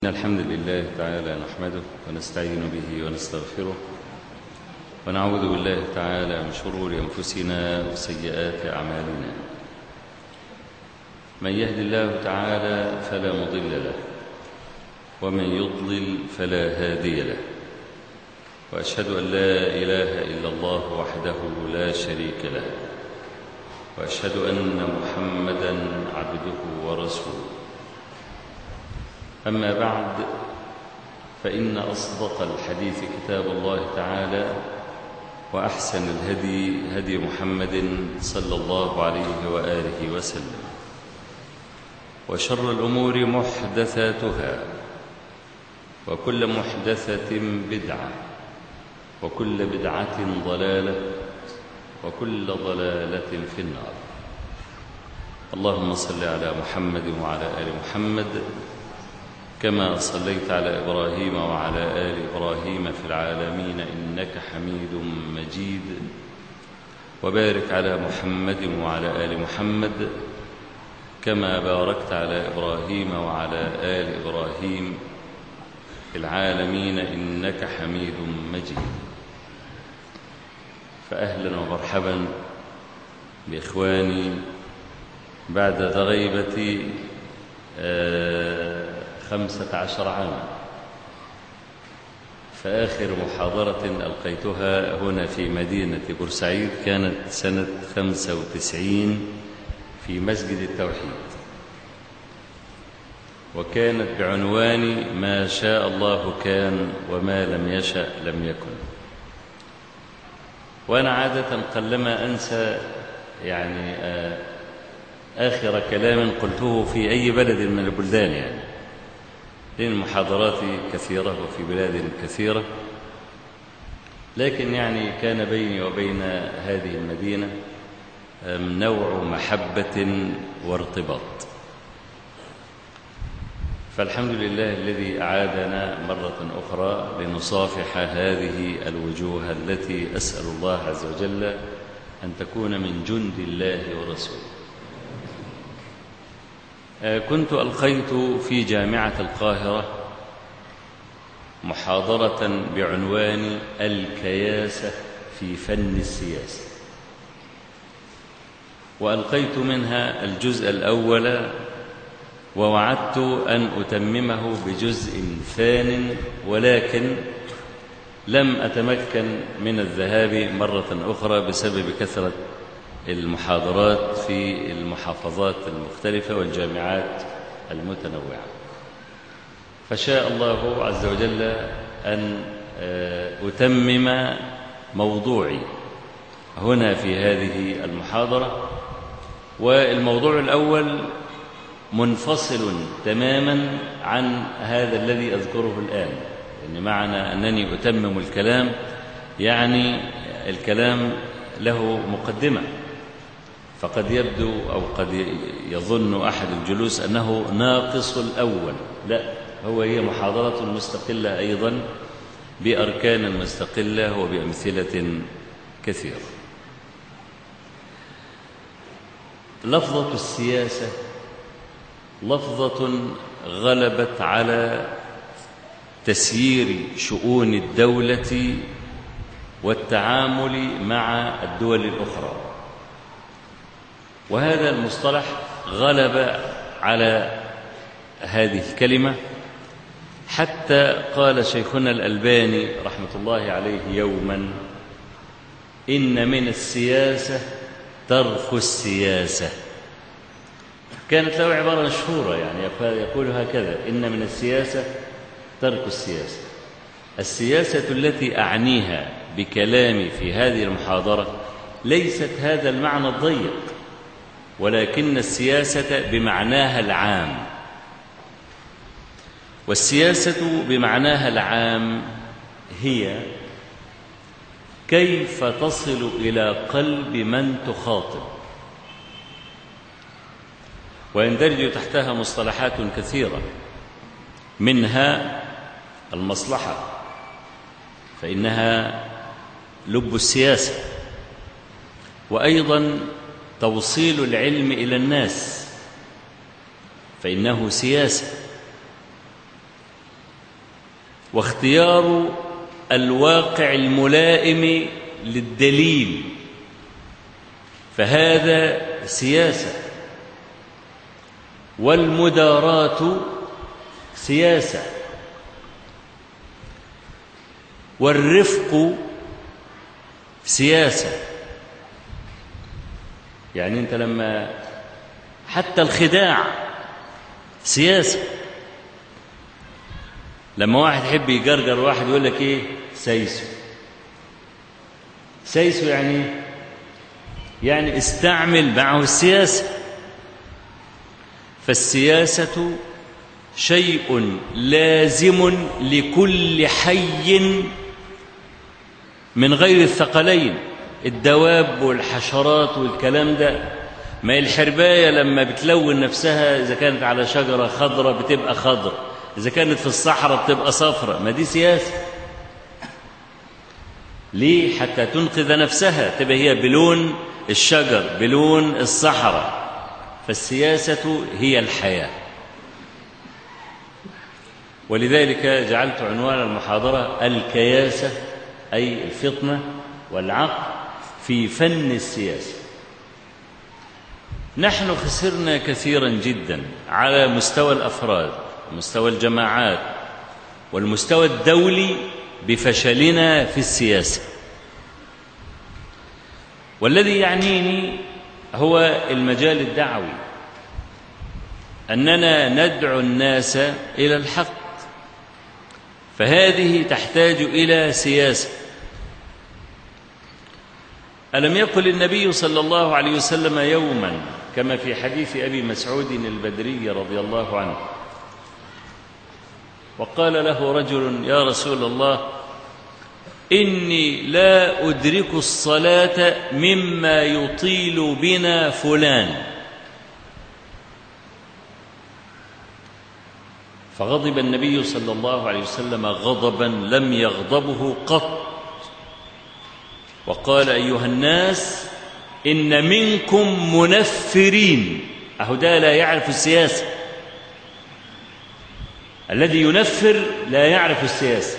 إن الحمد لله تعالى نحمده ونستعين به ونستغفره ونعوذ بالله تعالى من شرور أنفسنا وسيئات أعمالنا من يهد الله تعالى فلا مضل له ومن يضلل فلا هادي له وأشهد أن لا إله إلا الله وحده لا شريك له وأشهد أن محمدا عبده ورسوله أما بعد فإن أصدق الحديث كتاب الله تعالى وأحسن الهدي هدي محمد صلى الله عليه وآله وسلم وشر الأمور محدثاتها وكل محدثة بدعة وكل بدعة ضلالة وكل ضلالة في النار اللهم صل على محمد وعلى آل محمد كما صليت على إبراهيم وعلى آل إبراهيم في العالمين إنك حميد مجيد وبارك على محمد وعلى آل محمد كما باركت على إبراهيم وعلى آل إبراهيم في العالمين إنك حميد مجيد فأهلا ومرحبا بإخواني بعد غيبة آه خمسة عشر عاما فآخر محاضرة ألقيتها هنا في مدينة بورسعيد كانت سنة خمسة وتسعين في مسجد التوحيد وكانت بعنوان ما شاء الله كان وما لم يشأ لم يكن وأنا عادة قلما أنسى يعني آخر كلام قلته في أي بلد من البلدان يعني لأن محاضراتي كثيرة وفي بلاد كثيرة لكن يعني كان بيني وبين هذه المدينة نوع محبة وارتباط فالحمد لله الذي أعادنا مرة أخرى لنصافح هذه الوجوه التي أسأل الله عز وجل أن تكون من جند الله ورسوله كنت ألقيت في جامعة القاهرة محاضرة بعنوان الكياسة في فن السياسة وألقيت منها الجزء الأول ووعدت أن أتممه بجزء ثان ولكن لم أتمكن من الذهاب مرة أخرى بسبب كثرة المحاضرات في المحافظات المختلفة والجامعات المتنوعة فشاء الله عز وجل أن أتمم موضوعي هنا في هذه المحاضرة والموضوع الأول منفصل تماما عن هذا الذي أذكره الآن يعني معنى أنني أتمم الكلام يعني الكلام له مقدمة فقد يبدو أو قد يظن أحد الجلوس أنه ناقص الأول لا هو هي محاضرة مستقلة أيضا بأركان مستقلة وبأمثلة كثيرة لفظة السياسة لفظة غلبت على تسيير شؤون الدولة والتعامل مع الدول الأخرى وهذا المصطلح غلب على هذه الكلمة حتى قال شيخنا الألباني رحمة الله عليه يوما إن من السياسة ترك السياسة كانت له عبارة مشهورة يعني يقول هكذا إن من السياسة ترك السياسة السياسة التي أعنيها بكلامي في هذه المحاضرة ليست هذا المعنى الضيق ولكن السياسة بمعناها العام والسياسة بمعناها العام هي كيف تصل إلى قلب من تخاطب ويندرج تحتها مصطلحات كثيرة منها المصلحة فإنها لب السياسة وأيضا توصيل العلم إلى الناس فإنه سياسة واختيار الواقع الملائم للدليل فهذا سياسة والمداراة سياسة والرفق سياسة يعني أنت لما حتى الخداع سياسة لما واحد يحب يجرجر واحد يقول لك ايه سيسو سيسو يعني يعني استعمل معه السياسة فالسياسة شيء لازم لكل حي من غير الثقلين الدواب والحشرات والكلام ده ما الحرباية لما بتلون نفسها إذا كانت على شجرة خضرة بتبقى خضر إذا كانت في الصحراء بتبقى صفرة ما دي سياسة ليه حتى تنقذ نفسها تبقى هي بلون الشجر بلون الصحراء فالسياسة هي الحياة ولذلك جعلت عنوان المحاضرة الكياسة أي الفطنة والعقل في فن السياسة نحن خسرنا كثيرا جدا على مستوى الافراد مستوى الجماعات والمستوى الدولي بفشلنا في السياسه والذي يعنيني هو المجال الدعوي اننا ندعو الناس الى الحق فهذه تحتاج الى سياسه الم يقل النبي صلى الله عليه وسلم يوما كما في حديث ابي مسعود البدري رضي الله عنه وقال له رجل يا رسول الله اني لا ادرك الصلاه مما يطيل بنا فلان فغضب النبي صلى الله عليه وسلم غضبا لم يغضبه قط وقال ايها الناس ان منكم منفرين اهو ده لا يعرف السياسه الذي ينفر لا يعرف السياسه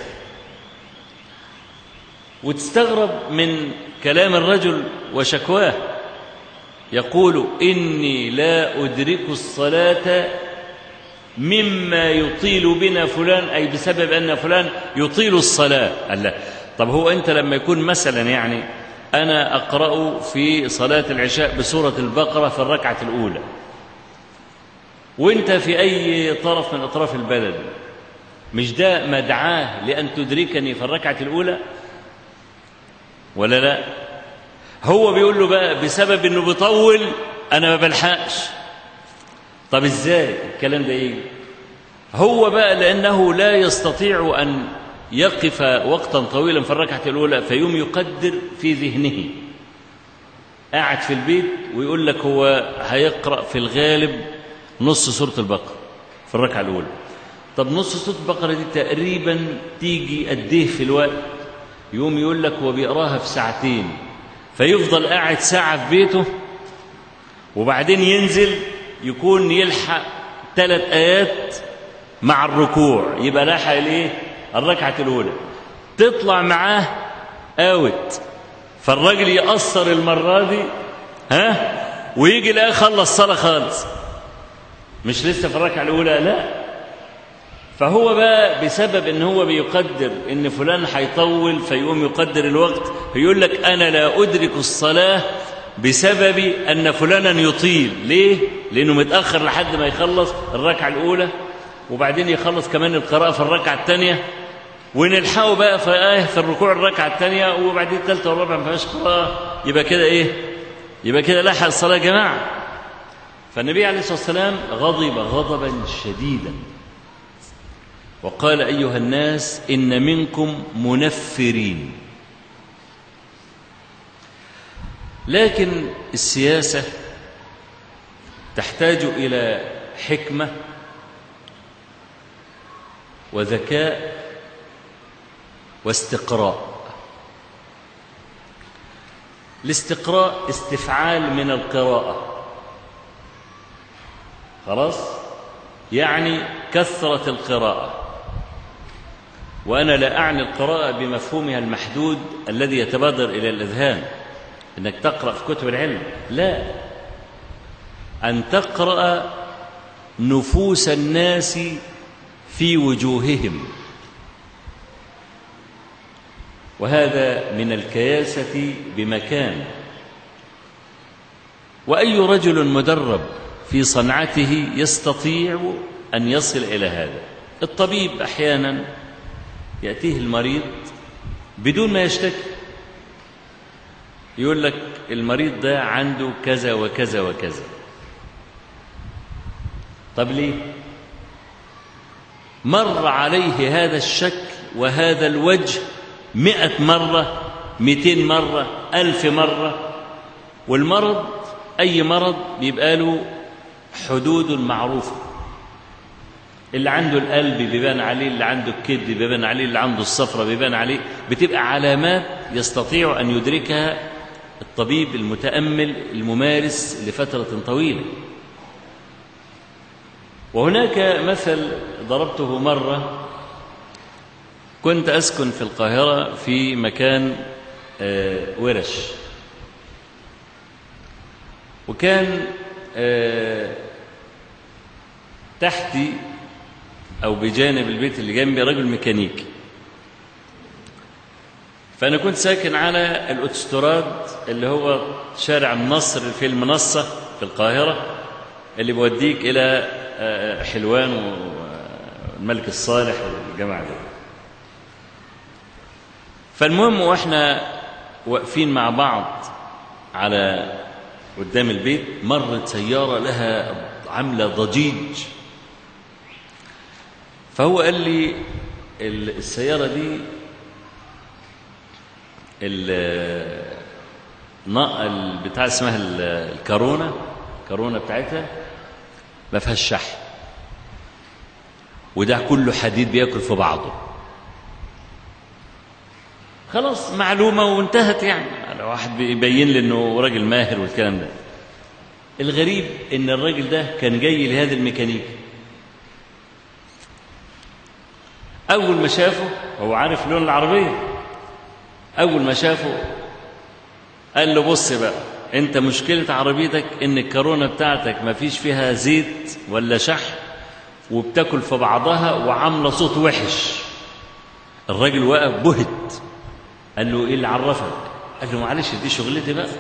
وتستغرب من كلام الرجل وشكواه يقول اني لا ادرك الصلاه مما يطيل بنا فلان اي بسبب ان فلان يطيل الصلاه الله طب هو انت لما يكون مثلا يعني انا اقرا في صلاه العشاء بسوره البقره في الركعه الاولى وانت في اي طرف من اطراف البلد مش ده مدعاه لان تدركني في الركعه الاولى ولا لا هو بيقول له بقى بسبب انه بيطول انا ما بلحقش طب ازاي الكلام ده ايه هو بقى لانه لا يستطيع ان يقف وقتا طويلا في الركعه الاولى فيوم يقدر في ذهنه قاعد في البيت ويقول لك هو هيقرا في الغالب نص سوره البقره في الركعه الاولى طب نص سوره البقره دي تقريبا تيجي قد ايه في الوقت يقوم يقول لك هو بيقراها في ساعتين فيفضل قاعد ساعه في بيته وبعدين ينزل يكون يلحق ثلاث ايات مع الركوع يبقى لاحق الايه الركعه الاولى تطلع معاه اوت فالراجل يقصر المره دي ها ويجي لا خلص صلاه خالص مش لسه في الركعه الاولى لا فهو بقى بسبب ان هو بيقدر ان فلان هيطول فيقوم يقدر الوقت فيقول لك انا لا ادرك الصلاه بسبب ان فلانا يطيل ليه لانه متاخر لحد ما يخلص الركعه الاولى وبعدين يخلص كمان القراءه في الركعه الثانيه ونلحقه بقى في آية في الركوع الركعه الثانيه وبعدين الثالثه والرابعه ما فيهاش قراءه يبقى كده ايه يبقى كده لحق الصلاه يا جماعه فالنبي عليه الصلاه والسلام غضب غضبا شديدا وقال ايها الناس ان منكم منفرين لكن السياسه تحتاج الى حكمه وذكاء واستقراء الاستقراء استفعال من القراءه خلاص يعني كثره القراءه وأنا لا أعني القراءة بمفهومها المحدود الذي يتبادر إلى الأذهان أنك تقرأ في كتب العلم لا أن تقرأ نفوس الناس في وجوههم وهذا من الكياسة بمكان وأي رجل مدرب في صنعته يستطيع أن يصل إلى هذا الطبيب أحيانا يأتيه المريض بدون ما يشتكي يقول لك المريض ده عنده كذا وكذا وكذا طب ليه مر عليه هذا الشكل وهذا الوجه مئة مرة مئتين مرة ألف مرة والمرض أي مرض بيبقى له حدود معروفة اللي عنده القلب بيبان عليه اللي عنده الكبد بيبان عليه اللي عنده الصفرة بيبان عليه بتبقى علامات يستطيع أن يدركها الطبيب المتأمل الممارس لفترة طويلة وهناك مثل ضربته مرة كنت أسكن في القاهرة في مكان ورش وكان تحتي أو بجانب البيت اللي جنبي رجل ميكانيكي فأنا كنت ساكن على الأوتستراد اللي هو شارع النصر في المنصة في القاهرة اللي بيوديك إلى حلوان والملك الصالح والجماعة دول فالمهم واحنا واقفين مع بعض على قدام البيت مرت سيارة لها عاملة ضجيج فهو قال لي السيارة دي بتاع اسمها الكارونا الكارونا بتاعتها ما فيهاش شحن وده كله حديد بياكل في بعضه خلاص معلومة وانتهت يعني لو واحد بيبين لي انه راجل ماهر والكلام ده الغريب ان الراجل ده كان جاي لهذا الميكانيكي اول ما شافه هو عارف لون العربية اول ما شافه قال له بص بقى انت مشكلة عربيتك ان الكورونا بتاعتك ما فيش فيها زيت ولا شحن وبتاكل في بعضها وعاملة صوت وحش الراجل وقف بهت قال له ايه اللي عرفك قال له معلش دي شغلتي بقى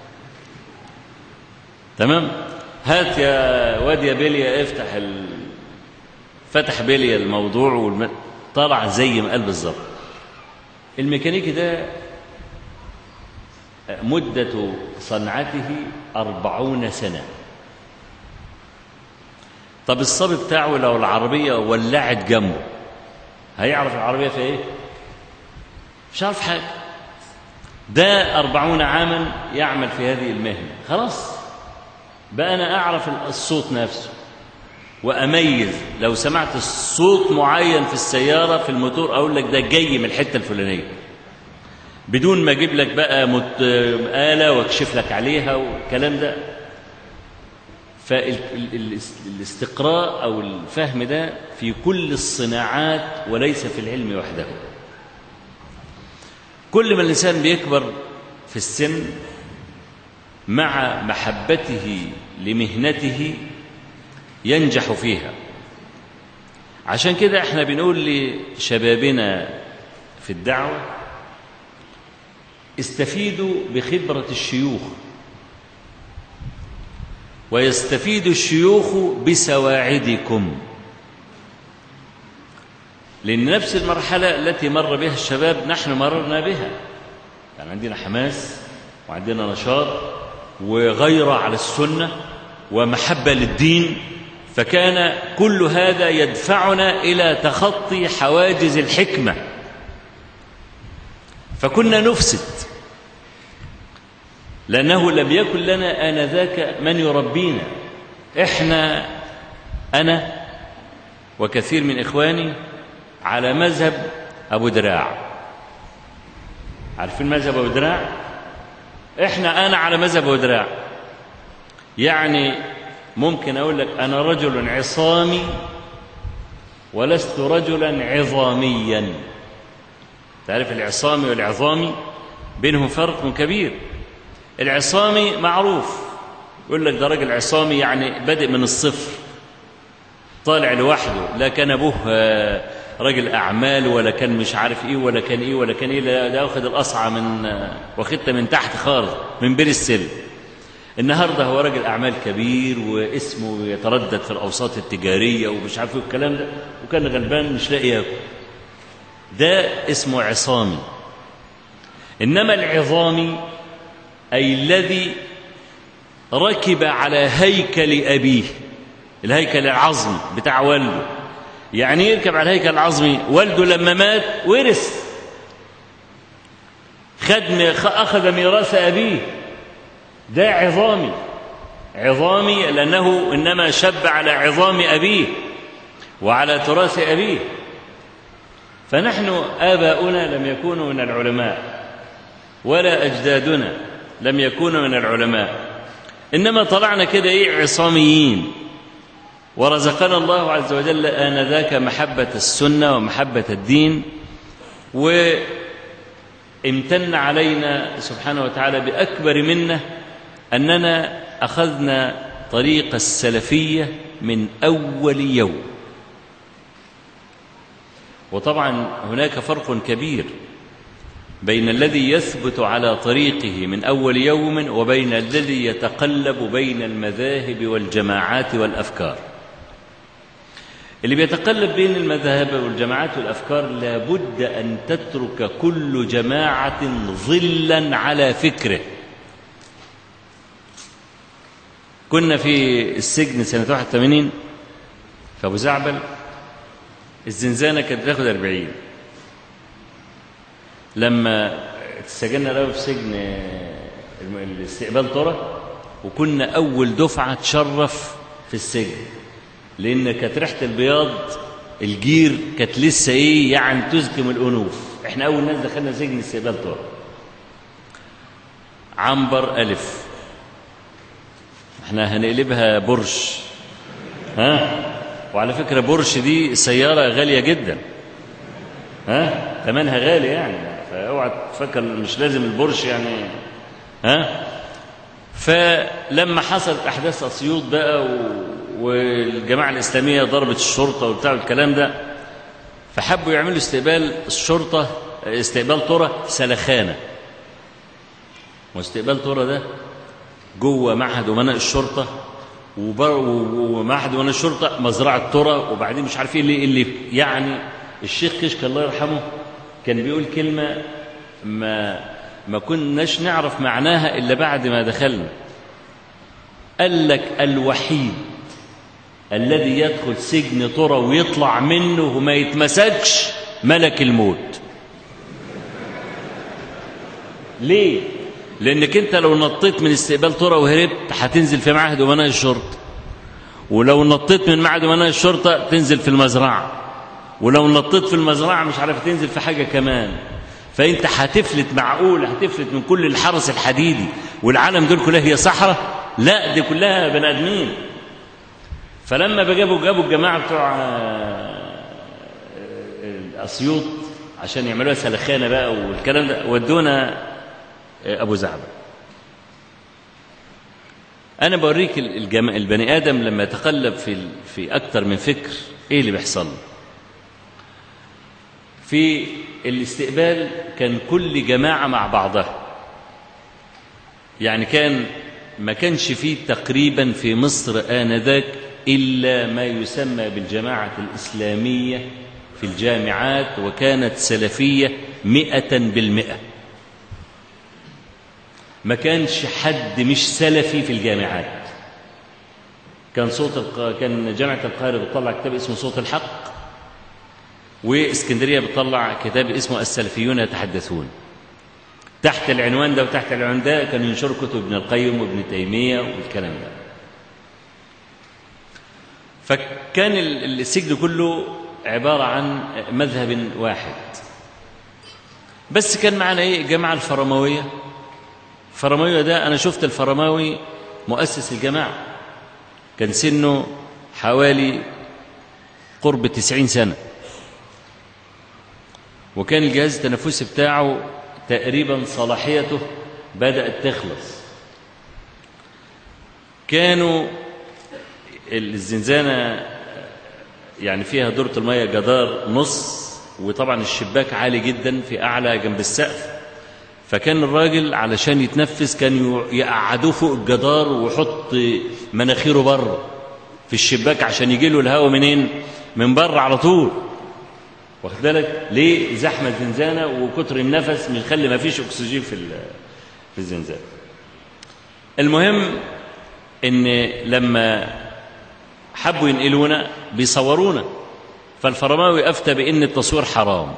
تمام هات يا واد يا بيليا افتح ال... فتح بيليا الموضوع والم... طلع زي ما قال بالظبط الميكانيكي ده مدة صنعته أربعون سنة طب الصبي بتاعه لو العربية ولعت جنبه هيعرف العربية في ايه مش عارف حاجة ده أربعون عاما يعمل في هذه المهنة خلاص بقى أنا أعرف الصوت نفسه وأميز لو سمعت الصوت معين في السيارة في الموتور أقول لك ده جاي من الحتة الفلانية بدون ما أجيب لك بقى مت... آلة وأكشف لك عليها والكلام ده فالاستقراء أو الفهم ده في كل الصناعات وليس في العلم وحده كل ما الإنسان بيكبر في السن مع محبته لمهنته ينجح فيها عشان كده احنا بنقول لشبابنا في الدعوة استفيدوا بخبرة الشيوخ ويستفيد الشيوخ بسواعدكم لأن نفس المرحلة التي مر بها الشباب نحن مررنا بها يعني عندنا حماس وعندنا نشاط وغيرة على السنة ومحبة للدين فكان كل هذا يدفعنا إلى تخطي حواجز الحكمة فكنا نفسد لأنه لم يكن لنا آنذاك من يربينا إحنا أنا وكثير من إخواني على مذهب أبو دراع عارفين مذهب أبو دراع إحنا أنا على مذهب أبو دراع يعني ممكن أقول لك أنا رجل عصامي ولست رجلا عظاميا تعرف العصامي والعظامي بينهم فرق كبير العصامي معروف يقول لك ده راجل عصامي يعني بادئ من الصفر طالع لوحده لا كان ابوه آه، راجل اعمال ولا كان مش عارف ايه ولا كان ايه ولا كان ايه لا ده واخد الاصعى من آه، واخدها من تحت خالص من بير السلم النهارده هو راجل اعمال كبير واسمه يتردد في الاوساط التجاريه ومش عارف ايه الكلام ده وكان غلبان مش لاقي ياكل ده اسمه عصامي انما العظامي اي الذي ركب على هيكل ابيه الهيكل العظمي بتاع والده يعني يركب على الهيكل العظمي والده لما مات ورث خد اخذ ميراث ابيه ده عظامي عظامي لأنه إنما شب على عظام أبيه وعلى تراث أبيه فنحن آباؤنا لم يكونوا من العلماء ولا أجدادنا لم يكونوا من العلماء إنما طلعنا كده إيه عصاميين ورزقنا الله عز وجل آنذاك محبة السنة ومحبة الدين وامتن علينا سبحانه وتعالى بأكبر منه أننا أخذنا طريق السلفية من أول يوم وطبعا هناك فرق كبير بين الذي يثبت على طريقه من أول يوم وبين الذي يتقلب بين المذاهب والجماعات والأفكار اللي بيتقلب بين المذاهب والجماعات والأفكار لابد أن تترك كل جماعة ظلا على فكره كنا في السجن سنة 81 في أبو زعبل الزنزانة كانت بتاخد 40 لما اتسجلنا له في سجن الاستقبال طرة وكنا أول دفعة تشرف في السجن لأن كانت ريحة البياض الجير كانت لسه إيه يعني تزكم الأنوف إحنا أول ناس دخلنا سجن استقبال طرة عنبر ألف احنا هنقلبها برش ها وعلى فكرة برش دي سيارة غالية جدا ها ثمنها غالي يعني فاوعى تفكر مش لازم البرش يعني ها فلما حصلت احداث اسيوط بقى و... والجماعه الاسلاميه ضربت الشرطه وبتاع الكلام ده فحبوا يعملوا استقبال الشرطه استقبال طرة سلخانه واستقبال طرة ده جوه معهد امناء الشرطه ومعهد امناء الشرطه مزرعه ترى وبعدين مش عارف ايه اللي, اللي يعني الشيخ كشك الله يرحمه كان بيقول كلمه ما ما كناش نعرف معناها الا بعد ما دخلنا قال لك الوحيد الذي يدخل سجن طرى ويطلع منه وما يتمسكش ملك الموت ليه لأنك أنت لو نطيت من استقبال طرة وهربت هتنزل في معهد أمناء الشرطة ولو نطيت من معهد أمناء الشرطة تنزل في المزرعة ولو نطيت في المزرعة مش عارف تنزل في حاجة كمان فأنت هتفلت معقول هتفلت من كل الحرس الحديدي والعالم دول كلها هي صحراء لا دي كلها بني آدمين فلما جابوا جابوا الجماعة بتوع أسيوط عشان يعملوها سلخانة بقى والكلام ده ودونا أبو زعبة أنا بوريك الجم... البني آدم لما يتقلب في في أكثر من فكر إيه اللي بيحصل في الاستقبال كان كل جماعة مع بعضها يعني كان ما كانش فيه تقريبا في مصر آنذاك إلا ما يسمى بالجماعة الإسلامية في الجامعات وكانت سلفية مئة بالمئة ما كانش حد مش سلفي في الجامعات كان صوت الق... كان جامعة القاهرة بتطلع كتاب اسمه صوت الحق واسكندرية بتطلع كتاب اسمه السلفيون يتحدثون تحت العنوان ده وتحت العنوان ده كانوا ينشروا كتب ابن القيم وابن تيمية والكلام ده فكان السجن كله عبارة عن مذهب واحد بس كان معنا ايه الجماعة الفرموية فرماوي ده أنا شفت الفرماوي مؤسس الجماعة كان سنه حوالي قرب تسعين سنة وكان الجهاز التنفسي بتاعه تقريبا صلاحيته بدأت تخلص كانوا الزنزانة يعني فيها دورة المية جدار نص وطبعا الشباك عالي جدا في أعلى جنب السقف فكان الراجل علشان يتنفس كان يقعدوه فوق الجدار ويحط مناخيره بره في الشباك عشان يجي له الهواء منين من بره على طول واخد بالك ليه زحمه الزنزانه وكتر النفس بيخلي ما فيش اكسجين في في الزنزانه المهم ان لما حبوا ينقلونا بيصورونا فالفرماوي افتى بان التصوير حرام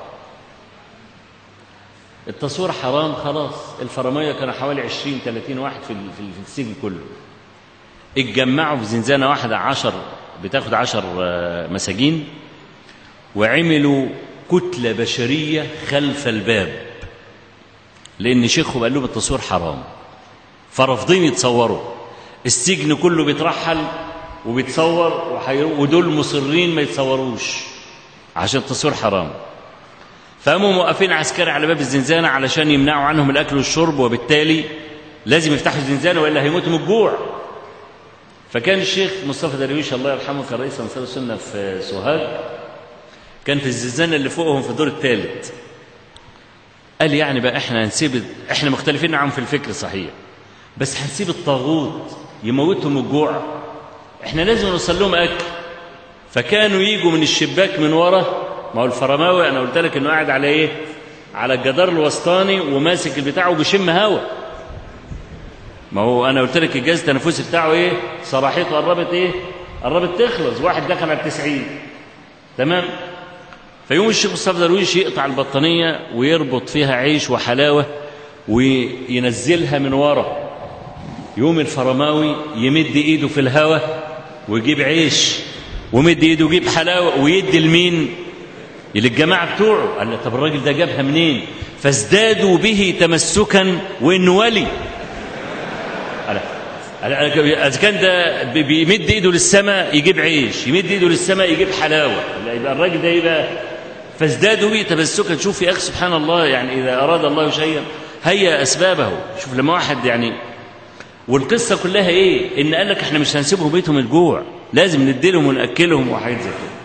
التصوير حرام خلاص الفرمايه كانوا حوالي 20 30 واحد في في السجن كله اتجمعوا في زنزانه واحده 10 بتاخد 10 مساجين وعملوا كتله بشريه خلف الباب لان شيخهم قال لهم التصوير حرام فرافضين يتصوروا السجن كله بيترحل وبيتصور ودول مصرين ما يتصوروش عشان التصوير حرام فقاموا موقفين عسكري على باب الزنزانة علشان يمنعوا عنهم الأكل والشرب وبالتالي لازم يفتحوا الزنزانة وإلا هيموتوا من الجوع فكان الشيخ مصطفى درويش الله يرحمه كان رئيس أنصار السنة في سوهاج كان في الزنزانة اللي فوقهم في الدور الثالث قال يعني بقى احنا هنسيب احنا مختلفين معاهم في الفكر صحيح بس هنسيب الطاغوت يموتهم الجوع احنا لازم نوصل لهم اكل فكانوا يجوا من الشباك من ورا ما هو الفرماوي انا قلت لك انه قاعد على ايه على الجدار الوسطاني وماسك البتاع وبيشم هوا ما هو انا قلت لك الجهاز التنفسي بتاعه ايه صلاحيته قربت ايه قربت تخلص واحد دخل على 90 تمام فيوم الشيخ مصطفى درويش يقطع البطانيه ويربط فيها عيش وحلاوه وينزلها من ورا يوم الفرماوي يمد ايده في الهواء ويجيب عيش ومد ايده ويجيب حلاوه ويدي لمين للجماعه بتوعه قال له طب الراجل ده جابها منين فازدادوا به تمسكا وانه ولي اذا كان ده بيمد ايده للسماء يجيب عيش يمد ايده للسماء يجيب حلاوه يبقى الراجل ده يبقى فازدادوا به تمسكا شوف يا اخي سبحان الله يعني اذا اراد الله شيئا هيا اسبابه شوف لما واحد يعني والقصة كلها إيه؟ إن قال لك إحنا مش هنسيبهم بيتهم الجوع، لازم نديلهم ونأكلهم وحاجات زي كده.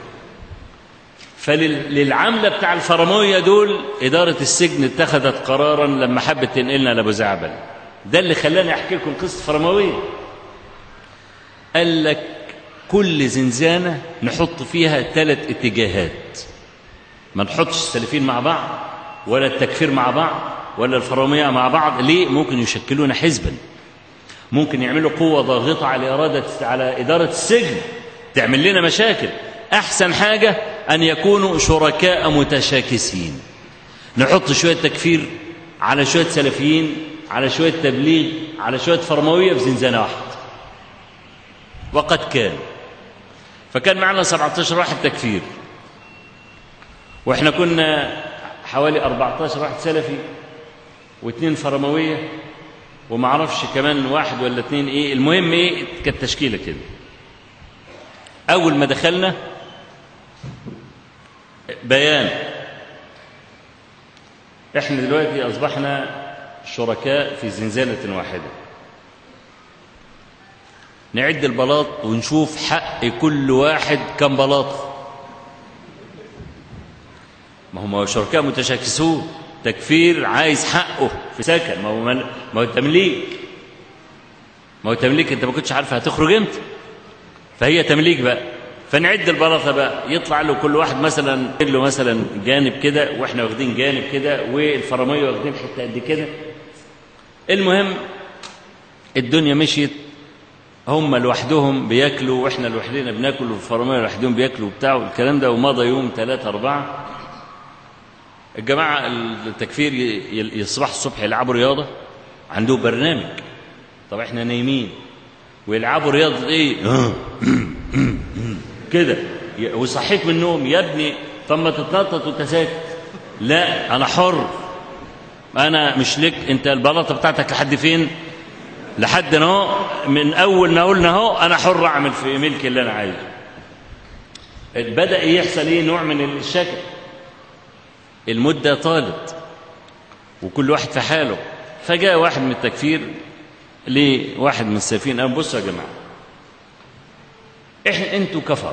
فللعملة بتاع الفرموية دول إدارة السجن اتخذت قرارا لما حبت تنقلنا لأبو زعبل. ده اللي خلاني أحكي لكم قصة فرموية. قال لك كل زنزانة نحط فيها ثلاث اتجاهات. ما نحطش السلفين مع بعض ولا التكفير مع بعض ولا الفرمية مع بعض، ليه؟ ممكن يشكلون حزبا. ممكن يعملوا قوة ضاغطة على إرادة على إدارة السجن تعمل لنا مشاكل أحسن حاجة أن يكونوا شركاء متشاكسين نحط شوية تكفير على شوية سلفيين على شوية تبليغ على شوية فرموية في زنزانة واحد وقد كان فكان معنا 17 واحد تكفير واحنا كنا حوالي 14 واحد سلفي واثنين فرمويه وما اعرفش كمان واحد ولا اتنين ايه المهم ايه كانت تشكيله كده اول ما دخلنا بيان احنا دلوقتي اصبحنا شركاء في زنزانه واحده نعد البلاط ونشوف حق كل واحد كم بلاط ما هم شركاء متشاكسون تكفير عايز حقه في سكن ما هو ما هو تمليك ما هو تمليك انت ما كنتش عارف هتخرج امتى فهي تمليك بقى فنعد البلاطه بقى يطلع له كل واحد مثلا له مثلا جانب كده واحنا واخدين جانب كده والفرميه واخدين حته قد كده المهم الدنيا مشيت هم لوحدهم بياكلوا واحنا لوحدنا بناكل والفرميه لوحدهم بياكلوا وبتاع والكلام ده ومضى يوم ثلاثة أربعة الجماعة التكفير يصبحوا الصبح يلعبوا رياضة عندهم برنامج طب احنا نايمين ويلعبوا رياضة ايه كده وصحيت من النوم يا ابني طب ما تتنطط وانت ساكت لا انا حر انا مش لك انت البلاطه بتاعتك لحد فين لحد اهو من اول ما قلنا اهو انا حر اعمل في ملكي اللي انا عايزه بدا يحصل ايه نوع من الشكل المدة طالت وكل واحد في حاله فجاء واحد من التكفير لواحد من السفين قال بصوا يا جماعة احنا انتوا كفر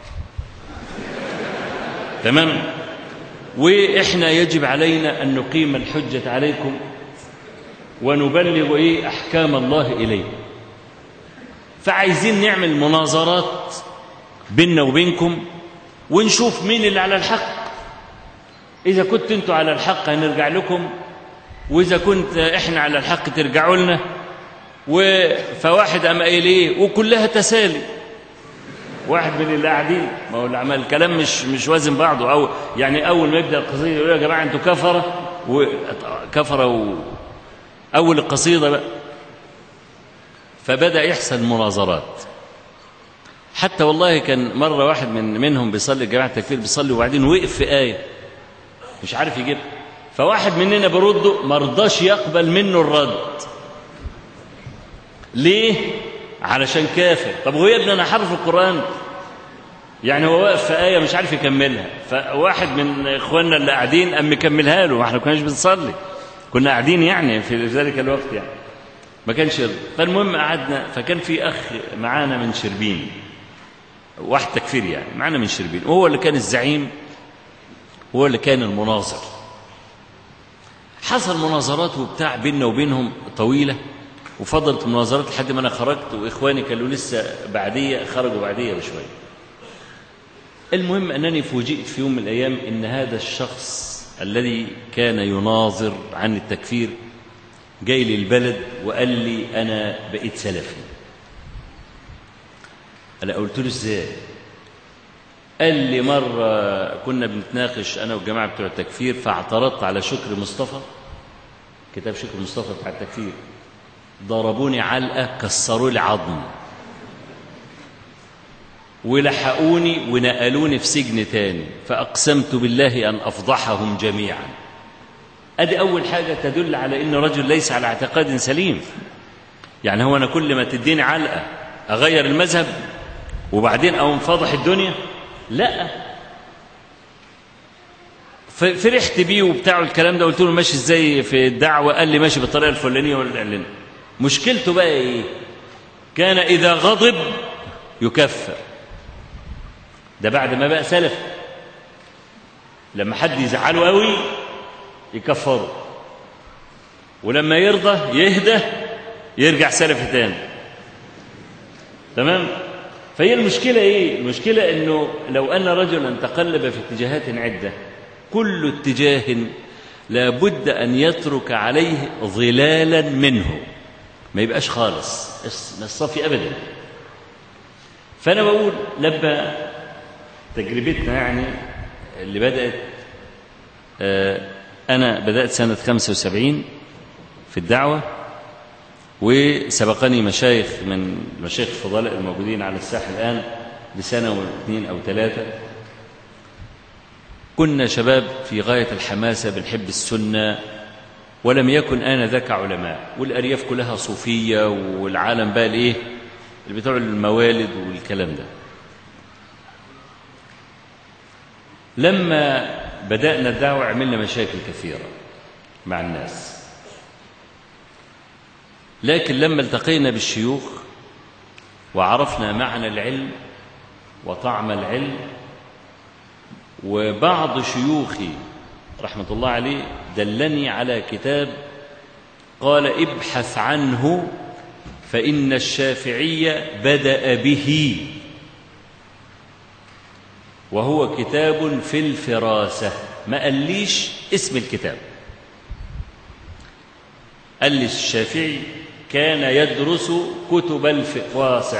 تمام واحنا يجب علينا ان نقيم الحجة عليكم ونبلغ ايه احكام الله اليكم فعايزين نعمل مناظرات بيننا وبينكم ونشوف مين اللي على الحق إذا كنت أنتوا على الحق هنرجع لكم وإذا كنت إحنا على الحق ترجعوا لنا و... فواحد قام قايل إيه وكلها تسالي واحد من اللي قاعدين ما هو العمل الكلام مش مش وازن بعضه أو يعني أول ما يبدأ القصيدة يقول يا جماعة أنتوا كفرة وكفرة و... أول القصيدة بقى فبدأ يحصل مناظرات حتى والله كان مرة واحد من منهم بيصلي جماعة التكفير بيصلي وبعدين وقف في آية مش عارف يجيبها فواحد مننا برده ما رضاش يقبل منه الرد ليه علشان كافر طب هو يا ابني انا حافظ القران يعني هو واقف في ايه مش عارف يكملها فواحد من اخواننا اللي قاعدين قام مكملها له واحنا ما كناش بنصلي كنا قاعدين يعني في ذلك الوقت يعني ما كانش يرضى فالمهم قعدنا فكان في اخ معانا من شربين واحد تكفير يعني معانا من شربين وهو اللي كان الزعيم هو اللي كان المناظر حصل مناظرات وبتاع بيننا وبينهم طويلة وفضلت المناظرات لحد ما أنا خرجت وإخواني كانوا لسه بعدية خرجوا بعدية بشوية المهم أنني فوجئت في يوم من الأيام أن هذا الشخص الذي كان يناظر عن التكفير جاي لي البلد وقال لي أنا بقيت سلفي أنا قلت له إزاي قال لي مرة كنا بنتناقش أنا والجماعة بتوع التكفير فاعترضت على شكر مصطفى كتاب شكر مصطفى بتاع التكفير ضربوني علقة كسروا لي عظم ولحقوني ونقلوني في سجن تاني فأقسمت بالله أن أفضحهم جميعا أدي أول حاجة تدل على أن رجل ليس على اعتقاد سليم يعني هو أنا كل ما تديني علقة أغير المذهب وبعدين أقوم فاضح الدنيا لا فرحت بيه وبتاع الكلام ده قلت له ماشي ازاي في الدعوه قال لي ماشي بالطريقه الفلانيه ولا مشكلته بقى ايه كان اذا غضب يكفر ده بعد ما بقى سلف لما حد يزعله قوي يكفره ولما يرضى يهدى يرجع سلف تاني تمام فهي المشكلة إيه؟ المشكلة أنه لو أن رجلا تقلب في اتجاهات عدة كل اتجاه لابد أن يترك عليه ظلالا منه ما يبقاش خالص ما الصافي أبدا فأنا بقول لما تجربتنا يعني اللي بدأت أنا بدأت سنة 75 في الدعوة وسبقني مشايخ من مشايخ الفضلاء الموجودين على الساحة الآن لسنة واثنين أو ثلاثة كنا شباب في غاية الحماسة بنحب السنة ولم يكن آنذاك علماء والأرياف كلها صوفية والعالم بقى الإيه اللي بتوع الموالد والكلام ده لما بدأنا الدعوة عملنا مشاكل كثيرة مع الناس لكن لما التقينا بالشيوخ وعرفنا معنى العلم وطعم العلم وبعض شيوخي رحمة الله عليه دلني على كتاب قال ابحث عنه فإن الشافعي بدأ به وهو كتاب في الفراسة ما قاليش اسم الكتاب قال لي الشافعي كان يدرس كتب الفراسة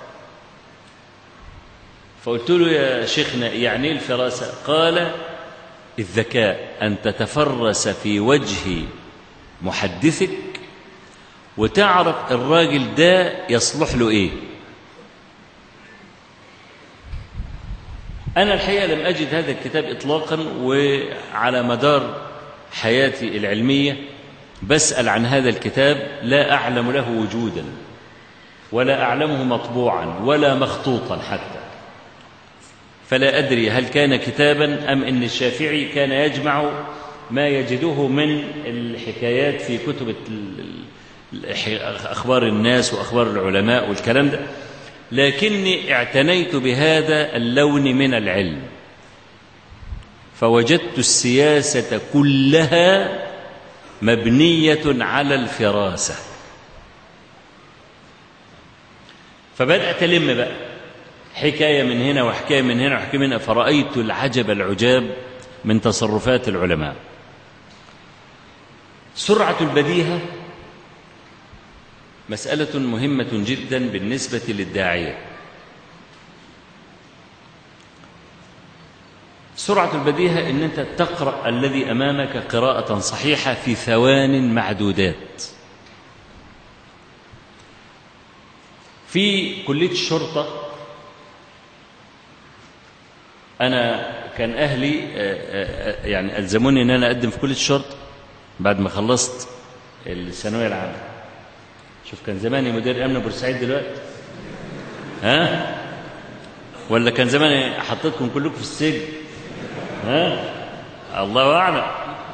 فقلت له يا شيخنا يعني الفراسة قال الذكاء أن تتفرس في وجه محدثك وتعرف الراجل ده يصلح له إيه أنا الحقيقة لم أجد هذا الكتاب إطلاقا وعلى مدار حياتي العلمية بسأل عن هذا الكتاب لا أعلم له وجودا ولا أعلمه مطبوعا ولا مخطوطا حتى فلا أدري هل كان كتابا أم أن الشافعي كان يجمع ما يجده من الحكايات في كتب أخبار الناس وأخبار العلماء والكلام ده لكني اعتنيت بهذا اللون من العلم فوجدت السياسة كلها مبنية على الفراسة فبدأت ألم بقى حكاية من هنا وحكاية من هنا وحكاية من هنا فرأيت العجب العجاب من تصرفات العلماء سرعة البديهة مسألة مهمة جدا بالنسبة للداعية سرعة البديهة أن أنت تقرأ الذي أمامك قراءة صحيحة في ثوان معدودات في كلية الشرطة أنا كان أهلي يعني ألزموني أن أنا أقدم في كلية الشرطة بعد ما خلصت الثانوية العامة شوف كان زماني مدير أمن بورسعيد دلوقتي ها ولا كان زماني حطيتكم كلكم في السجن ها الله أعلم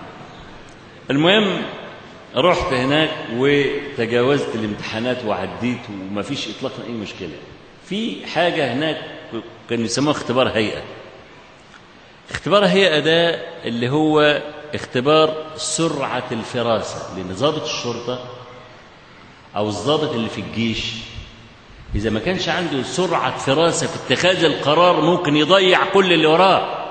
المهم رحت هناك وتجاوزت الامتحانات وعديت وما فيش إطلاقا أي مشكلة في حاجة هناك كانوا يسموها اختبار هيئة اختبار هيئة ده اللي هو اختبار سرعة الفراسة لأن ضابط الشرطة أو الضابط اللي في الجيش إذا ما كانش عنده سرعة فراسة في اتخاذ القرار ممكن يضيع كل اللي وراه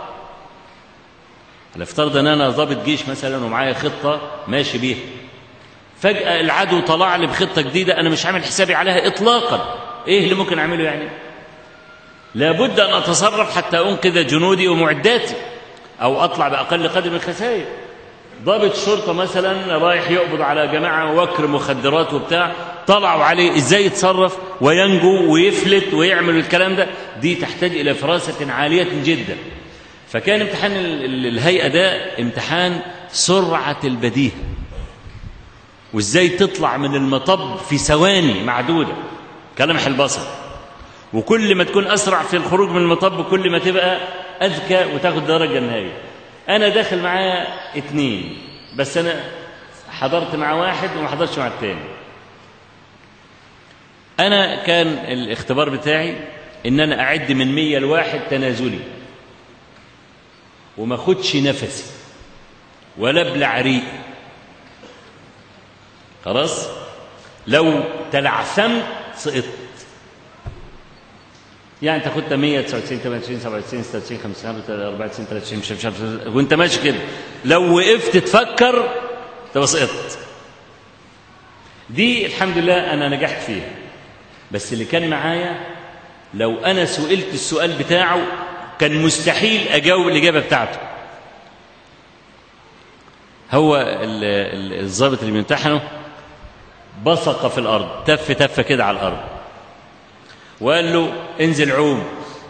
افترض ان انا ضابط جيش مثلا ومعايا خطه ماشي بيها فجاه العدو طلع لي بخطه جديده انا مش عامل حسابي عليها اطلاقا ايه اللي ممكن اعمله يعني لابد ان اتصرف حتى انقذ جنودي ومعداتي او اطلع باقل قدر من الخسائر ضابط شرطه مثلا رايح يقبض على جماعه وكر مخدرات وبتاع طلعوا عليه ازاي يتصرف وينجو ويفلت ويعمل الكلام ده دي تحتاج الى فراسه عاليه جدا فكان امتحان الهيئة ده امتحان سرعة البديهة وازاي تطلع من المطب في ثواني معدودة كلمح البصر وكل ما تكون أسرع في الخروج من المطب كل ما تبقى أذكى وتاخد درجة النهائية أنا داخل معايا اتنين بس أنا حضرت مع واحد وما حضرتش مع التاني أنا كان الاختبار بتاعي إن أنا أعد من مية لواحد تنازلي وما خدش نفسي ولا ابلع ريق خلاص لو تلعثمت سقطت يعني انت خدت 100 99 98 97 96 55 94 93 مش مش وانت ماشي كده لو وقفت تفكر تبقى سقطت دي الحمد لله انا نجحت فيها بس اللي كان معايا لو انا سئلت السؤال بتاعه كان مستحيل أجاوب الإجابة بتاعته هو الضابط اللي بيمتحنه بصق في الأرض تف تفة كده على الأرض وقال له انزل عوم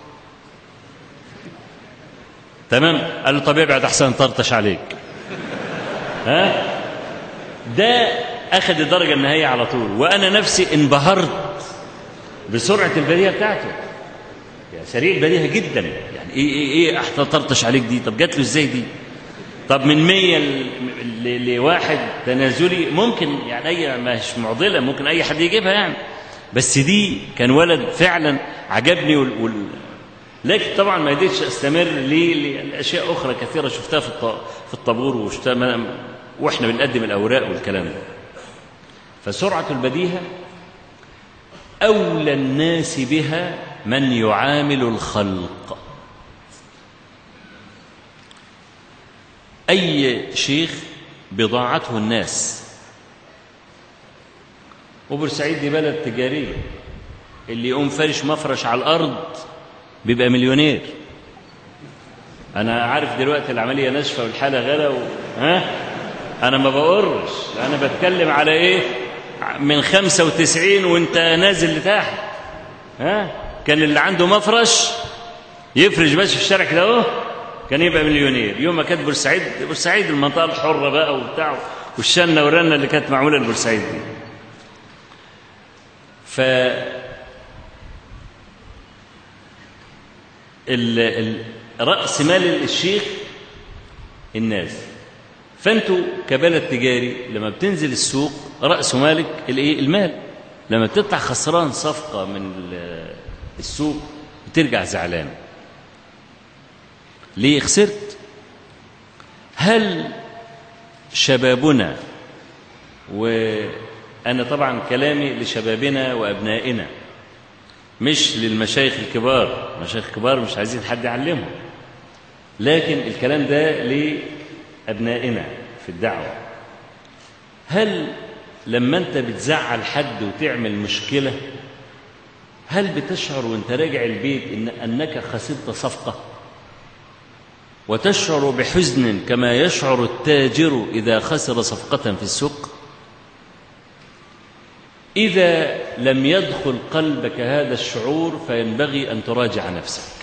تمام قال له طب ابعد احسن طرطش عليك ها ده اخذ الدرجه النهائيه على طول وانا نفسي انبهرت بسرعه البديهه بتاعته يعني سريع البديهه جدا يعني ايه ايه ايه احسن طرطش عليك دي طب جات له ازاي دي طب من 100 لواحد تنازلي ممكن يعني اي مش معضله ممكن اي حد يجيبها يعني بس دي كان ولد فعلا عجبني وال... وال... لكن طبعا ما قدرتش استمر ليه لاشياء اخرى كثيره شفتها في الط... في الطابور وشفتها واحنا بنقدم الاوراق والكلام ده فسرعه البديهه اولى الناس بها من يعامل الخلق اي شيخ بضاعته الناس وبورسعيد دي بلد تجاريه اللي يقوم فرش مفرش على الارض بيبقى مليونير انا عارف دلوقتي العمليه ناشفه والحاله غلا و... ها انا ما بقرش انا بتكلم على ايه من 95 وانت نازل لتحت ها كان اللي عنده مفرش يفرش بس في الشارع كده اهو كان يبقى مليونير يوم ما كانت بورسعيد بورسعيد المنطقه الحره بقى وبتاع والشنه والرنه اللي كانت معموله لبورسعيد دي ف ال- ال- رأس مال الشيخ الناس فانتوا كبلد تجاري لما بتنزل السوق رأس مالك الايه المال لما بتطلع خسران صفقة من ال- السوق بترجع زعلان ليه خسرت هل شبابنا وأنا طبعا كلامي لشبابنا وأبنائنا مش للمشايخ الكبار المشايخ الكبار مش عايزين حد يعلمهم لكن الكلام ده لأبنائنا في الدعوة هل لما أنت بتزعل حد وتعمل مشكلة هل بتشعر وانت راجع البيت إن أنك خسرت صفقة وتشعر بحزن كما يشعر التاجر إذا خسر صفقة في السوق إذا لم يدخل قلبك هذا الشعور فينبغي أن تراجع نفسك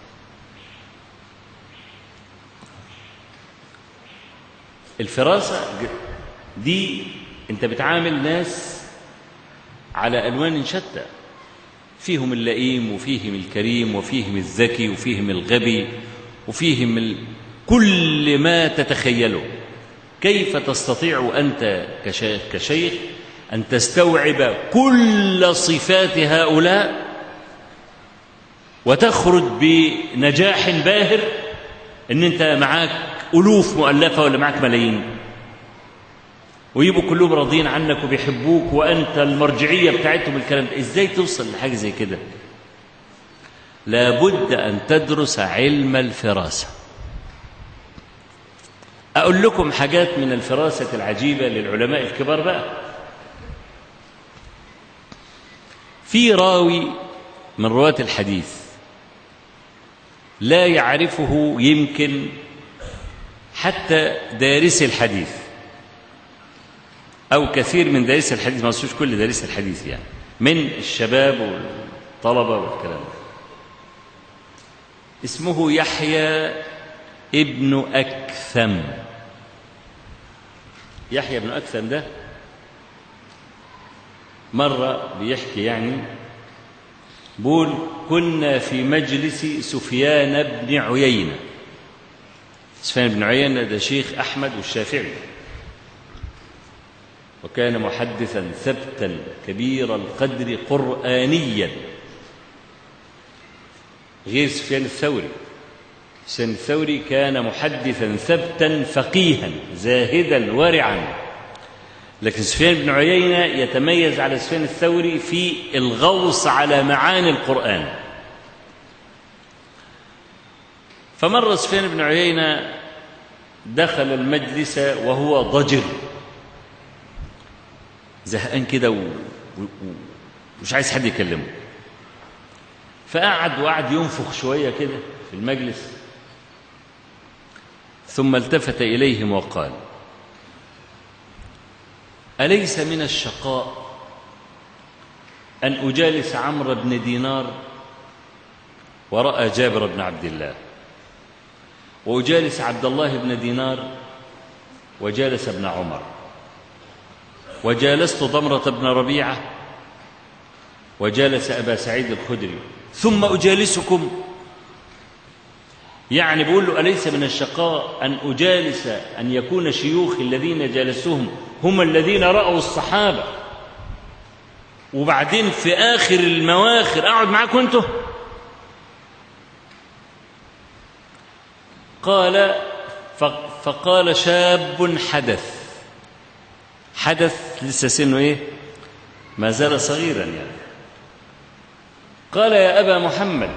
الفراسة دي أنت بتعامل ناس على ألوان شتى فيهم اللئيم وفيهم الكريم وفيهم الذكي وفيهم الغبي وفيهم ال... كل ما تتخيله كيف تستطيع أنت كشيخ, كشيخ أن تستوعب كل صفات هؤلاء وتخرج بنجاح باهر ان انت معاك الوف مؤلفه ولا معاك ملايين ويبقوا كلهم راضيين عنك وبيحبوك وانت المرجعيه بتاعتهم الكلام ده ازاي توصل لحاجه زي كده لابد ان تدرس علم الفراسه اقول لكم حاجات من الفراسه العجيبه للعلماء الكبار بقى في راوي من رواه الحديث لا يعرفه يمكن حتى دارس الحديث أو كثير من دارس الحديث ما أقصدش كل دارس الحديث يعني من الشباب والطلبة والكلام ده اسمه يحيى ابن أكثم يحيى ابن أكثم ده مرة بيحكي يعني بول كنا في مجلس سفيان بن عيينة سفيان بن عيينة ده شيخ أحمد والشافعي وكان محدثا ثبتا كبير القدر قرآنيا غير سفيان الثوري سفيان الثوري كان محدثا ثبتا فقيها زاهدا ورعا لكن سفيان بن عيينة يتميز على سفيان الثوري في الغوص على معاني القرآن فمر سفيان بن عيينة دخل المجلس وهو ضجر زهقان كده ومش عايز حد يكلمه فقعد وقعد ينفخ شوية كده في المجلس ثم التفت إليهم وقال أليس من الشقاء أن أجالس عمرو بن دينار ورأى جابر بن عبد الله وأجالس عبد الله بن دينار وجالس ابن عمر وجالست ضمرة بن ربيعة وجالس أبا سعيد الخدري ثم أجالسكم يعني بيقول له أليس من الشقاء أن أجالس أن يكون شيوخ الذين جالسوهم هم الذين رأوا الصحابة وبعدين في آخر المواخر أقعد معاكم أنتم قال فقال شاب حدث حدث لسه سنه ايه ما زال صغيرا يعني قال يا ابا محمد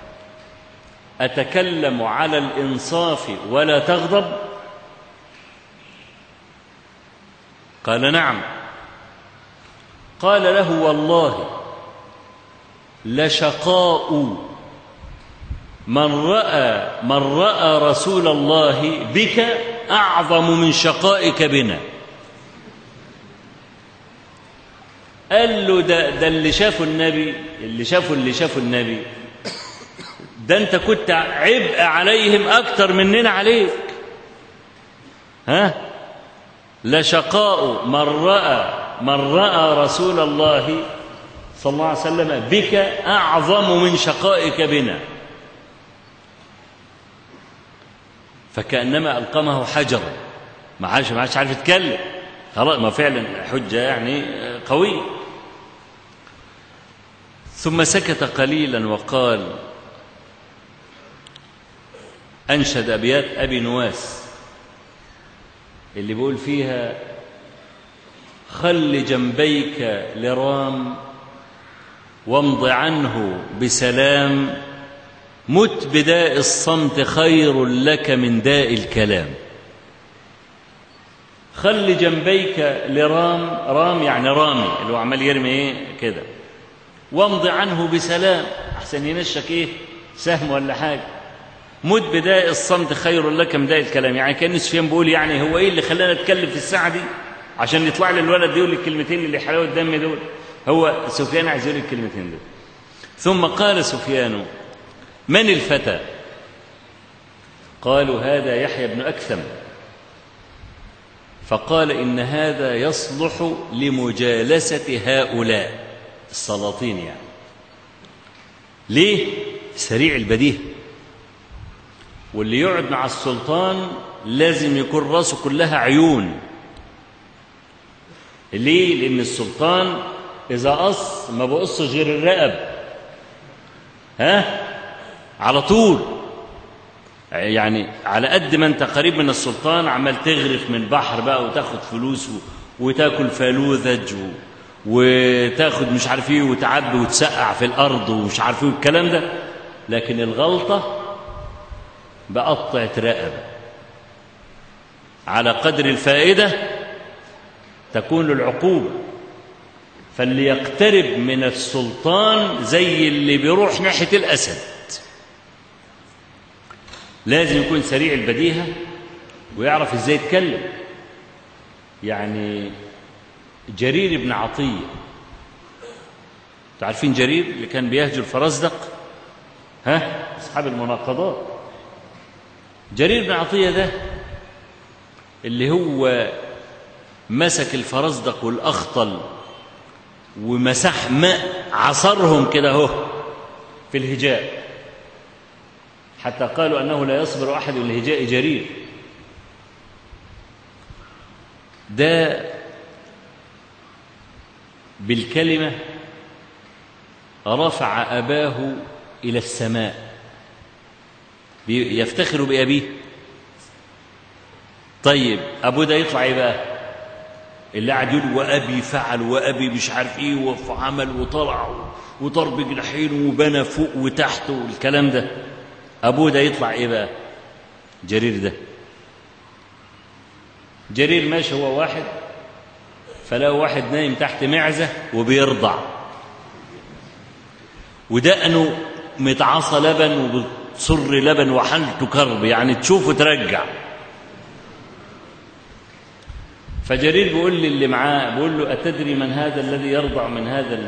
اتكلم على الانصاف ولا تغضب قال نعم قال له والله لشقاء من راى من راى رسول الله بك اعظم من شقائك بنا قال له ده ده اللي شافوا النبي اللي شافوا اللي شافوا النبي ده انت كنت عبء عليهم اكتر مننا عليك ها لشقاء من راى من راى رسول الله صلى الله عليه وسلم بك اعظم من شقائك بنا فكأنما ألقمه حجرا ما عادش ما عادش عارف يتكلم خلاص ما فعلا حجة يعني قوية ثم سكت قليلا وقال أنشد أبيات أبي نواس اللي بيقول فيها خل جنبيك لرام وامض عنه بسلام مت بداء الصمت خير لك من داء الكلام خل جنبيك لرام رام يعني رامي اللي هو عمال يرمي ايه كده وامض عنه بسلام احسن ينشك ايه سهم ولا حاجه مت بداء الصمت خير لك من داء الكلام يعني كان سفيان بيقول يعني هو ايه اللي خلانا نتكلم في الساعه دي عشان يطلع لي الولد يقول لي الكلمتين اللي حلاوه الدم دول هو سفيان عايز يقول الكلمتين دول ثم قال سفيان من الفتى قالوا هذا يحيى بن أكثم فقال إن هذا يصلح لمجالسة هؤلاء السلاطين يعني ليه سريع البديهة واللي يقعد مع السلطان لازم يكون راسه كلها عيون ليه لأن السلطان إذا قص ما بقصش غير الرقب ها على طول يعني على قد ما انت قريب من السلطان عمال تغرف من بحر بقى وتاخد فلوس وتاكل فلوذج وتاخد مش عارف ايه وتعبي وتسقع في الارض ومش عارف ايه والكلام ده لكن الغلطه بقطعه رقبه على قدر الفائده تكون العقوبه فاللي يقترب من السلطان زي اللي بيروح ناحيه الاسد لازم يكون سريع البديهة ويعرف ازاي يتكلم يعني جرير بن عطية تعرفين جرير اللي كان بيهجر فرزدق ها أصحاب المناقضات جرير بن عطية ده اللي هو مسك الفرزدق والأخطل ومسح ماء عصرهم كده اهو في الهجاء حتى قالوا أنه لا يصبر أحد لهجاء جرير ده بالكلمة رفع أباه إلى السماء يفتخر بأبيه طيب أبوه ده يطلع إيه بقى اللي قاعد يقول وأبي فعل وأبي مش عارف إيه وعمل وطلع وطار بجناحين وبنى فوق وتحت والكلام ده أبوه ده يطلع إيه بقى جرير ده جرير ماشي هو واحد فلاقوا واحد نايم تحت معزة وبيرضع ودقنه متعصى لبن وبتصر لبن وحالته كرب يعني تشوفه ترجع فجرير بيقول لي اللي معاه بيقول له أتدري من هذا الذي يرضع من هذا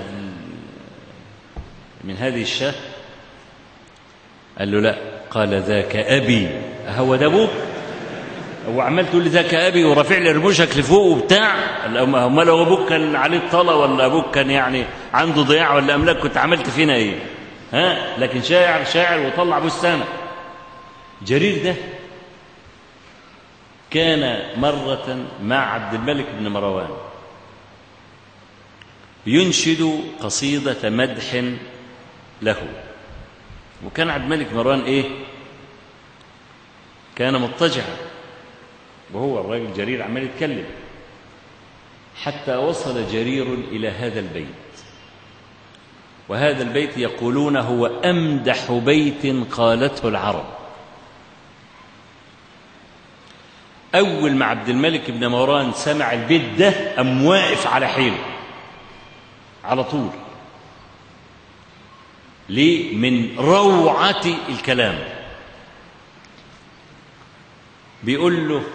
من هذه الشاه قال له لا قال ذاك أبي هو ده أبوك هو عمال تقول لي ذاك أبي ورافع لي رموشك لفوق وبتاع أما لو أبوك كان عليه الطلا ولا أبوك كان يعني عنده ضياع ولا أملاك كنت عملت فينا إيه ها لكن شاعر شاعر وطلع بستانة جرير ده كان مرة مع عبد الملك بن مروان ينشد قصيدة مدح له وكان عبد الملك مروان ايه كان مضطجعا وهو الراجل جرير عمال يتكلم حتى وصل جرير الى هذا البيت وهذا البيت يقولون هو امدح بيت قالته العرب اول ما عبد الملك بن مروان سمع البيت ده قام واقف على حيله على طول ليه من روعة الكلام بيقول له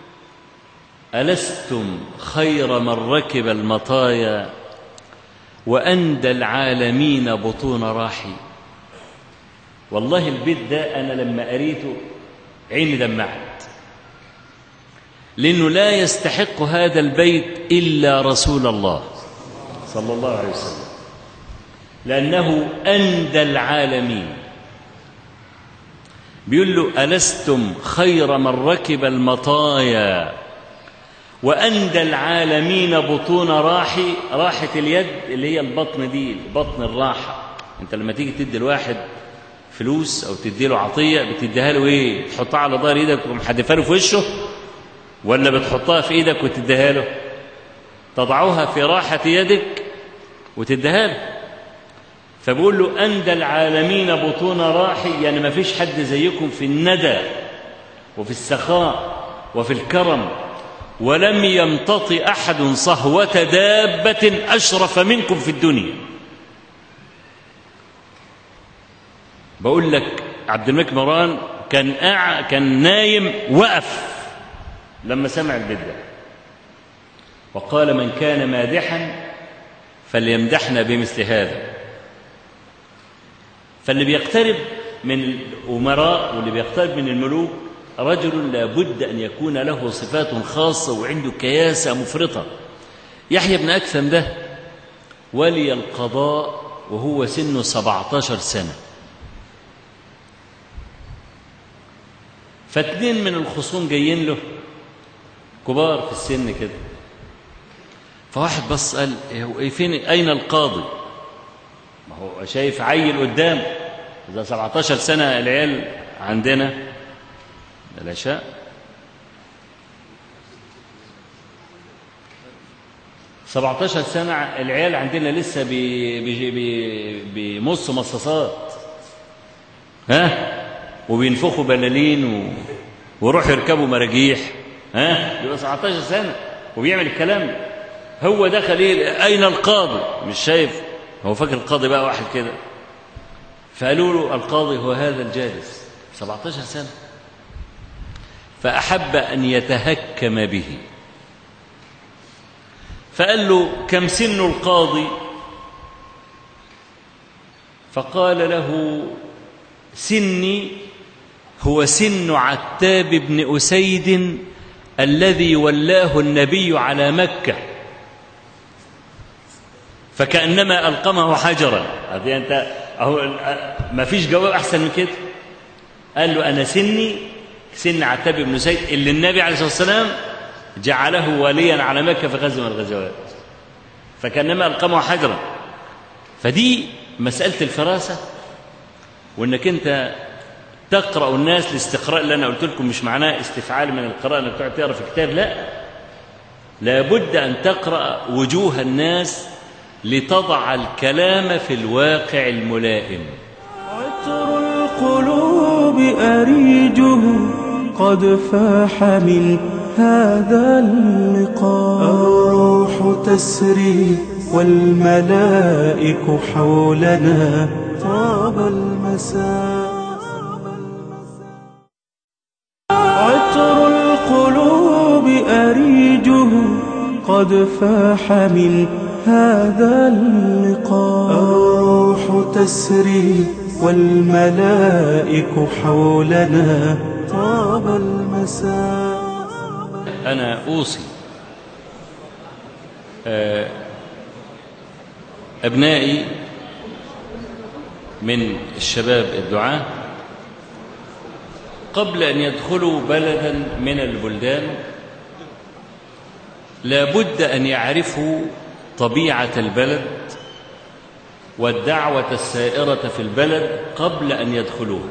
ألستم خير من ركب المطايا وأندى العالمين بطون راحي والله البيت ده أنا لما قريته عيني دمعت لأنه لا يستحق هذا البيت إلا رسول الله صلى الله عليه وسلم لأنه أندى العالمين بيقول له ألستم خير من ركب المطايا وأندى العالمين بطون راحي راحة اليد اللي هي البطن دي بطن الراحة أنت لما تيجي تدي الواحد فلوس أو تدي له عطية بتديها له إيه تحطها على ظهر إيدك ومحدفها له في وشه ولا بتحطها في إيدك وتديها له تضعها في راحة يدك وتديها له فبقول له أندى العالمين بطون راحي يعني ما فيش حد زيكم في الندى وفي السخاء وفي الكرم ولم يمتطي أحد صهوة دابة أشرف منكم في الدنيا بقول لك عبد الملك مران كان أع... كان نايم وقف لما سمع البدع وقال من كان مادحا فليمدحنا بمثل هذا فاللي بيقترب من الأمراء واللي بيقترب من الملوك رجل لابد أن يكون له صفات خاصة وعنده كياسة مفرطة يحيى بن أكثم ده ولي القضاء وهو سنه 17 سنة فاتنين من الخصوم جايين له كبار في السن كده فواحد بص قال إيه فين أين القاضي ما هو شايف عيل قدام إذا 17 سنة العيال عندنا العشاء سبعتاشر سنة العيال عندنا لسه بي بي بي بيمصوا مصاصات ها وبينفخوا بلالين و... ويروحوا يركبوا مراجيح ها يبقى 17 سنة وبيعمل الكلام ده هو دخل ايه اين القاضي مش شايف هو فاكر القاضي بقى واحد كده فقالوا له القاضي هو هذا الجالس 17 سنة فأحب أن يتهكم به فقال له كم سن القاضي فقال له سني هو سن عتاب بن أسيد الذي ولاه النبي على مكة فكأنما ألقمه حجرا هذه أنت أهو ما فيش جواب أحسن من كده قال له أنا سني سن عتاب بن سيد اللي النبي عليه الصلاة والسلام جعله واليا على مكة في غزوة من الغزوات فكأنما ألقمه حجرا فدي مسألة الفراسة وإنك أنت تقرأ الناس الاستقراء اللي أنا قلت لكم مش معناه استفعال من القراءة أنك تقعد تقرأ في كتاب لا لابد أن تقرأ وجوه الناس لتضع الكلام في الواقع الملائم عطر القلوب أريجه قد فاح من هذا اللقاء الروح تسري والملائك حولنا طاب المساء عطر القلوب أريجه قد فاح من هذا اللقاء الروح تسري والملائك حولنا طاب المساء أنا أوصي آه، أبنائي من الشباب الدعاة قبل أن يدخلوا بلدا من البلدان لابد أن يعرفوا طبيعة البلد والدعوة السائرة في البلد قبل أن يدخلوها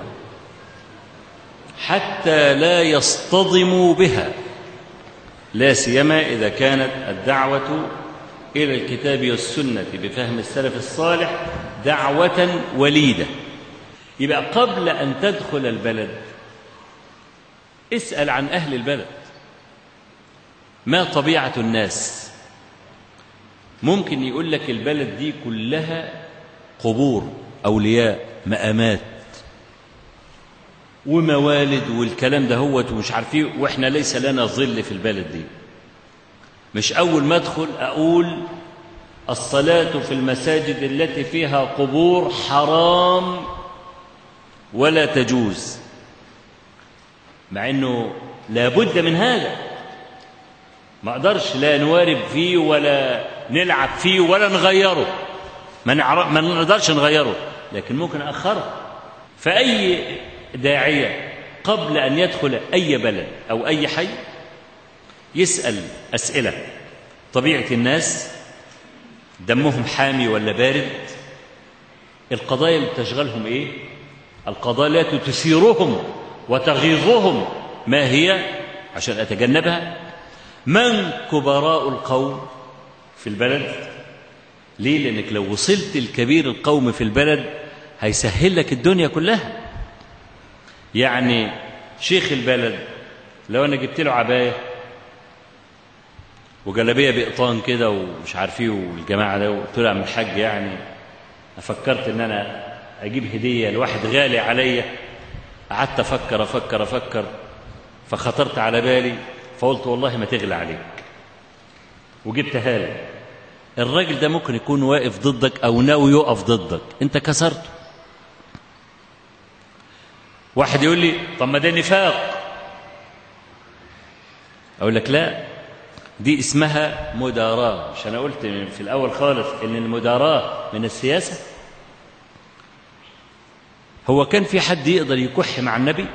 حتى لا يصطدموا بها لا سيما إذا كانت الدعوة إلى الكتاب والسنة بفهم السلف الصالح دعوة وليدة يبقى قبل أن تدخل البلد اسأل عن أهل البلد ما طبيعة الناس ممكن يقول لك البلد دي كلها قبور أولياء مقامات وموالد والكلام ده هو ومش عارفين واحنا ليس لنا ظل في البلد دي مش أول ما أدخل أقول الصلاة في المساجد التي فيها قبور حرام ولا تجوز مع أنه لابد من هذا ما أقدرش لا نوارب فيه ولا نلعب فيه ولا نغيره ما, نعرف ما نقدرش نغيره لكن ممكن أخره فأي داعية قبل أن يدخل أي بلد أو أي حي يسأل أسئلة طبيعة الناس دمهم حامي ولا بارد القضايا اللي تشغلهم إيه القضايا التي تثيرهم وتغيظهم ما هي عشان أتجنبها من كبراء القوم في البلد ليه لأنك لو وصلت الكبير القوم في البلد هيسهل لك الدنيا كلها يعني شيخ البلد لو أنا جبت له عباية وجلابيه بقطان كده ومش عارف ايه والجماعه ده وقلت له يا عم الحاج يعني فكرت ان انا اجيب هديه لواحد غالي عليا قعدت افكر افكر افكر فخطرت على بالي فقلت والله ما تغلى عليك وجبتها له الراجل ده ممكن يكون واقف ضدك او ناوي يقف ضدك انت كسرته واحد يقول لي طب ما ده نفاق اقول لك لا دي اسمها مداراة مش أنا قلت في الأول خالص إن المداراة من السياسة هو كان في حد يقدر يكح مع النبي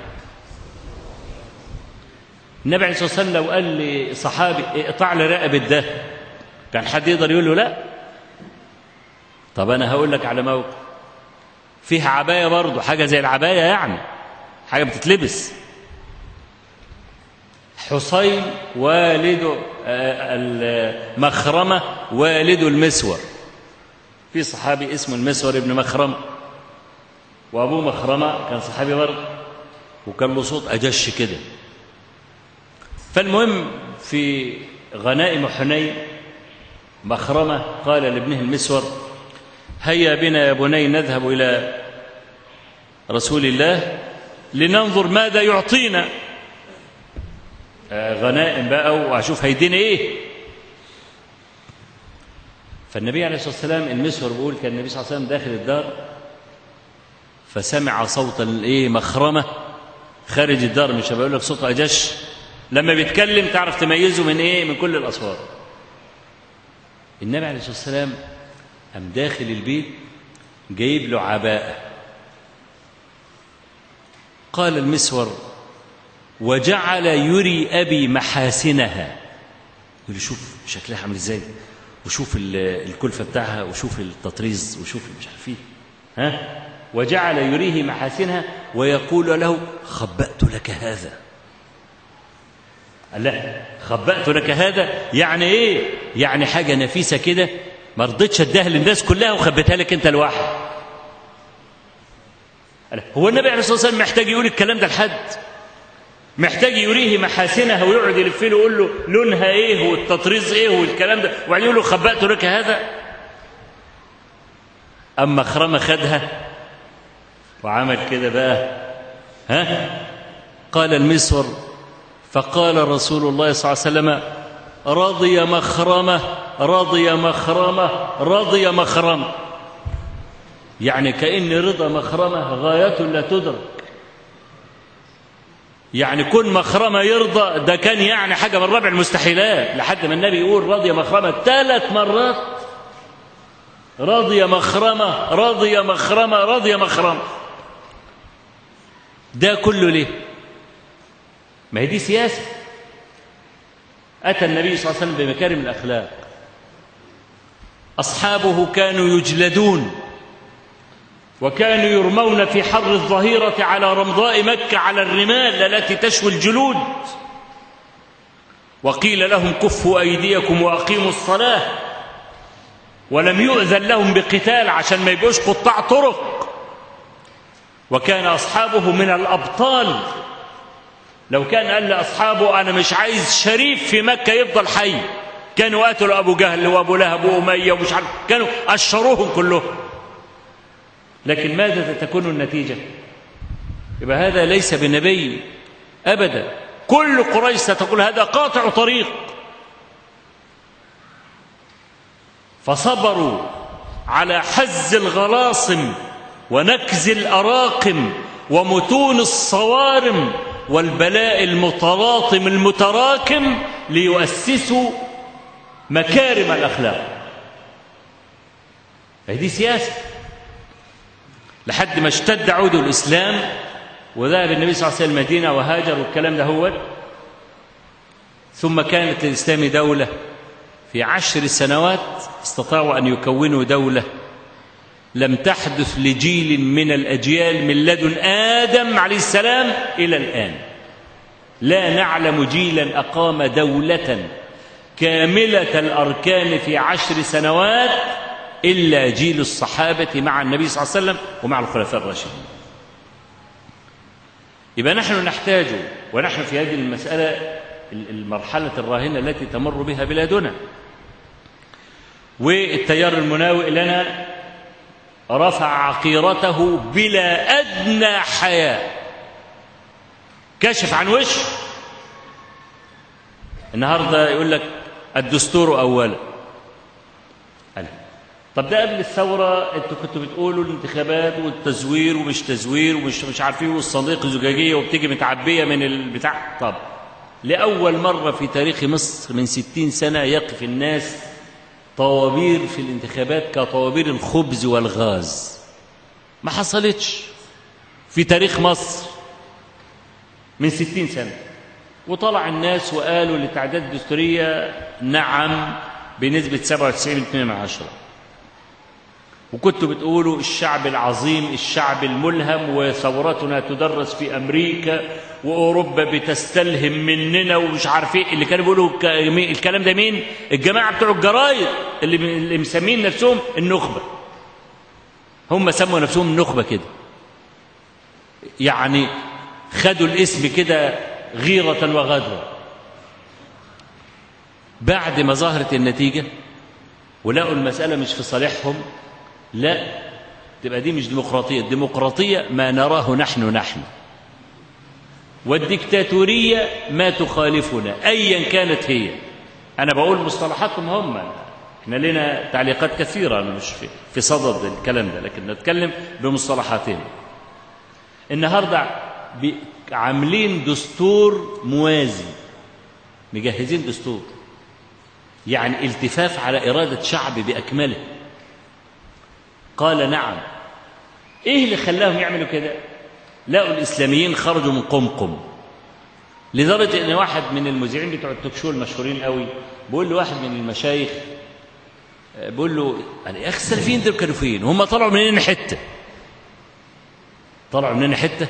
النبي عليه الصلاة والسلام لو قال لصحابي اقطع لي رقبة ده كان حد يقدر يقول له لا طب أنا هقول لك على موقف فيها عباية برضه حاجة زي العباية يعني حاجة بتتلبس حصين والد المخرمة والد المسور في صحابي اسمه المسور ابن مخرمة وأبوه مخرمة كان صحابي برضه وكان له صوت أجش كده فالمهم في غنائم حنين مخرمة قال لابنه المسور هيا بنا يا بني نذهب إلى رسول الله لننظر ماذا يعطينا غنائم بقى واشوف هيديني ايه فالنبي عليه الصلاه والسلام المسور بيقول كان النبي صلى الله عليه وسلم داخل الدار فسمع صوت الايه مخرمه خارج الدار مش بقول لك صوت اجش لما بيتكلم تعرف تميزه من ايه من كل الاصوات النبي عليه الصلاه والسلام قام داخل البيت جايب له عباءه قال المسور وجعل يري أبي محاسنها يقول لي شوف شكلها عامل ازاي وشوف الكلفة بتاعها وشوف التطريز وشوف مش عارف ايه ها وجعل يريه محاسنها ويقول له خبأت لك هذا قال لا خبأت لك هذا يعني ايه يعني حاجة نفيسة كده ما رضيتش اديها للناس كلها وخبيتها لك انت لوحدك هو النبي عليه الصلاة والسلام محتاج يقول الكلام ده لحد محتاج يريه محاسنها ويقعد يلف له يقول له لونها ايه والتطريز ايه والكلام ده وبعدين يقول له خبأت لك هذا اما خرمه خدها وعمل كده بقى ها قال المسور فقال رسول الله صلى الله عليه وسلم رضي مخرمه رضي مخرمه رضي مخرمه يعني كأن رضا مخرمه غاية لا تدرك يعني كن مخرمة يرضى ده كان يعني حاجة من ربع المستحيلات لحد ما النبي يقول رضي مخرمة ثلاث مرات رضي مخرمة رضي مخرمة رضي مخرمة ده كله ليه ما هي دي سياسة أتى النبي صلى الله عليه وسلم بمكارم الأخلاق أصحابه كانوا يجلدون وكانوا يرمون في حر الظهيرة على رمضاء مكة على الرمال التي تشوي الجلود وقيل لهم كفوا أيديكم وأقيموا الصلاة ولم يؤذن لهم بقتال عشان ما يبقوش قطاع طرق وكان أصحابه من الأبطال لو كان قال لأصحابه أنا مش عايز شريف في مكة يفضل حي كانوا قتلوا أبو جهل وأبو لهب وأمية ومش عارف كانوا أشروهم كلهم لكن ماذا تكون النتيجة يبقى هذا ليس بنبي أبدا كل قريش ستقول هذا قاطع طريق فصبروا على حز الغلاصم ونكز الأراقم ومتون الصوارم والبلاء المتلاطم المتراكم ليؤسسوا مكارم الأخلاق هذه سياسة لحد ما اشتد عود الإسلام وذهب النبي صلى الله عليه وسلم المدينة وهاجر والكلام ده هو ثم كانت للإسلام دولة في عشر سنوات استطاعوا أن يكونوا دولة لم تحدث لجيل من الأجيال من لدن آدم عليه السلام إلى الآن لا نعلم جيلا أقام دولة كاملة الأركان في عشر سنوات إلا جيل الصحابة مع النبي صلى الله عليه وسلم ومع الخلفاء الراشدين يبقى نحن نحتاج ونحن في هذه المسألة المرحلة الراهنة التي تمر بها بلادنا والتيار المناوئ لنا رفع عقيرته بلا أدنى حياء كشف عن وش النهاردة يقول لك الدستور أولا طب ده قبل الثورة انتوا كنتوا بتقولوا الانتخابات والتزوير ومش تزوير ومش مش عارفين والصديق زجاجية وبتيجي متعبية من البتاع طب لأول مرة في تاريخ مصر من ستين سنة يقف الناس طوابير في الانتخابات كطوابير الخبز والغاز ما حصلتش في تاريخ مصر من ستين سنة وطلع الناس وقالوا للتعداد الدستورية نعم بنسبة 97.2 من عشرة وكنتوا بتقولوا الشعب العظيم الشعب الملهم وثورتنا تدرس في أمريكا وأوروبا بتستلهم مننا ومش عارف ايه اللي كانوا بيقولوا الكلام ده مين الجماعة بتوع الجرايد اللي, اللي مسمين نفسهم النخبة هم سموا نفسهم النخبة كده يعني خدوا الاسم كده غيرة وغدرة بعد ما ظهرت النتيجة ولقوا المسألة مش في صالحهم لا تبقى دي مش ديمقراطية الديمقراطية ما نراه نحن نحن والديكتاتورية ما تخالفنا أيا كانت هي أنا بقول مصطلحاتهم هم احنا لنا تعليقات كثيرة أنا مش في, في صدد الكلام ده لكن نتكلم بمصطلحاتهم النهاردة عاملين دستور موازي مجهزين دستور يعني التفاف على إرادة شعب بأكمله قال نعم ايه اللي خلاهم يعملوا كده لقوا الاسلاميين خرجوا من قمقم لدرجه ان واحد من المذيعين بتوع التوك شو المشهورين قوي بيقول له واحد من المشايخ بيقول له يا اخي السلفيين دول كانوا فين هم طلعوا منين حته طلعوا منين حته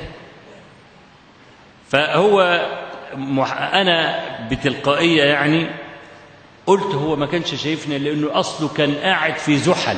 فهو مح... انا بتلقائيه يعني قلت هو ما كانش شايفنا لانه اصله كان قاعد في زحل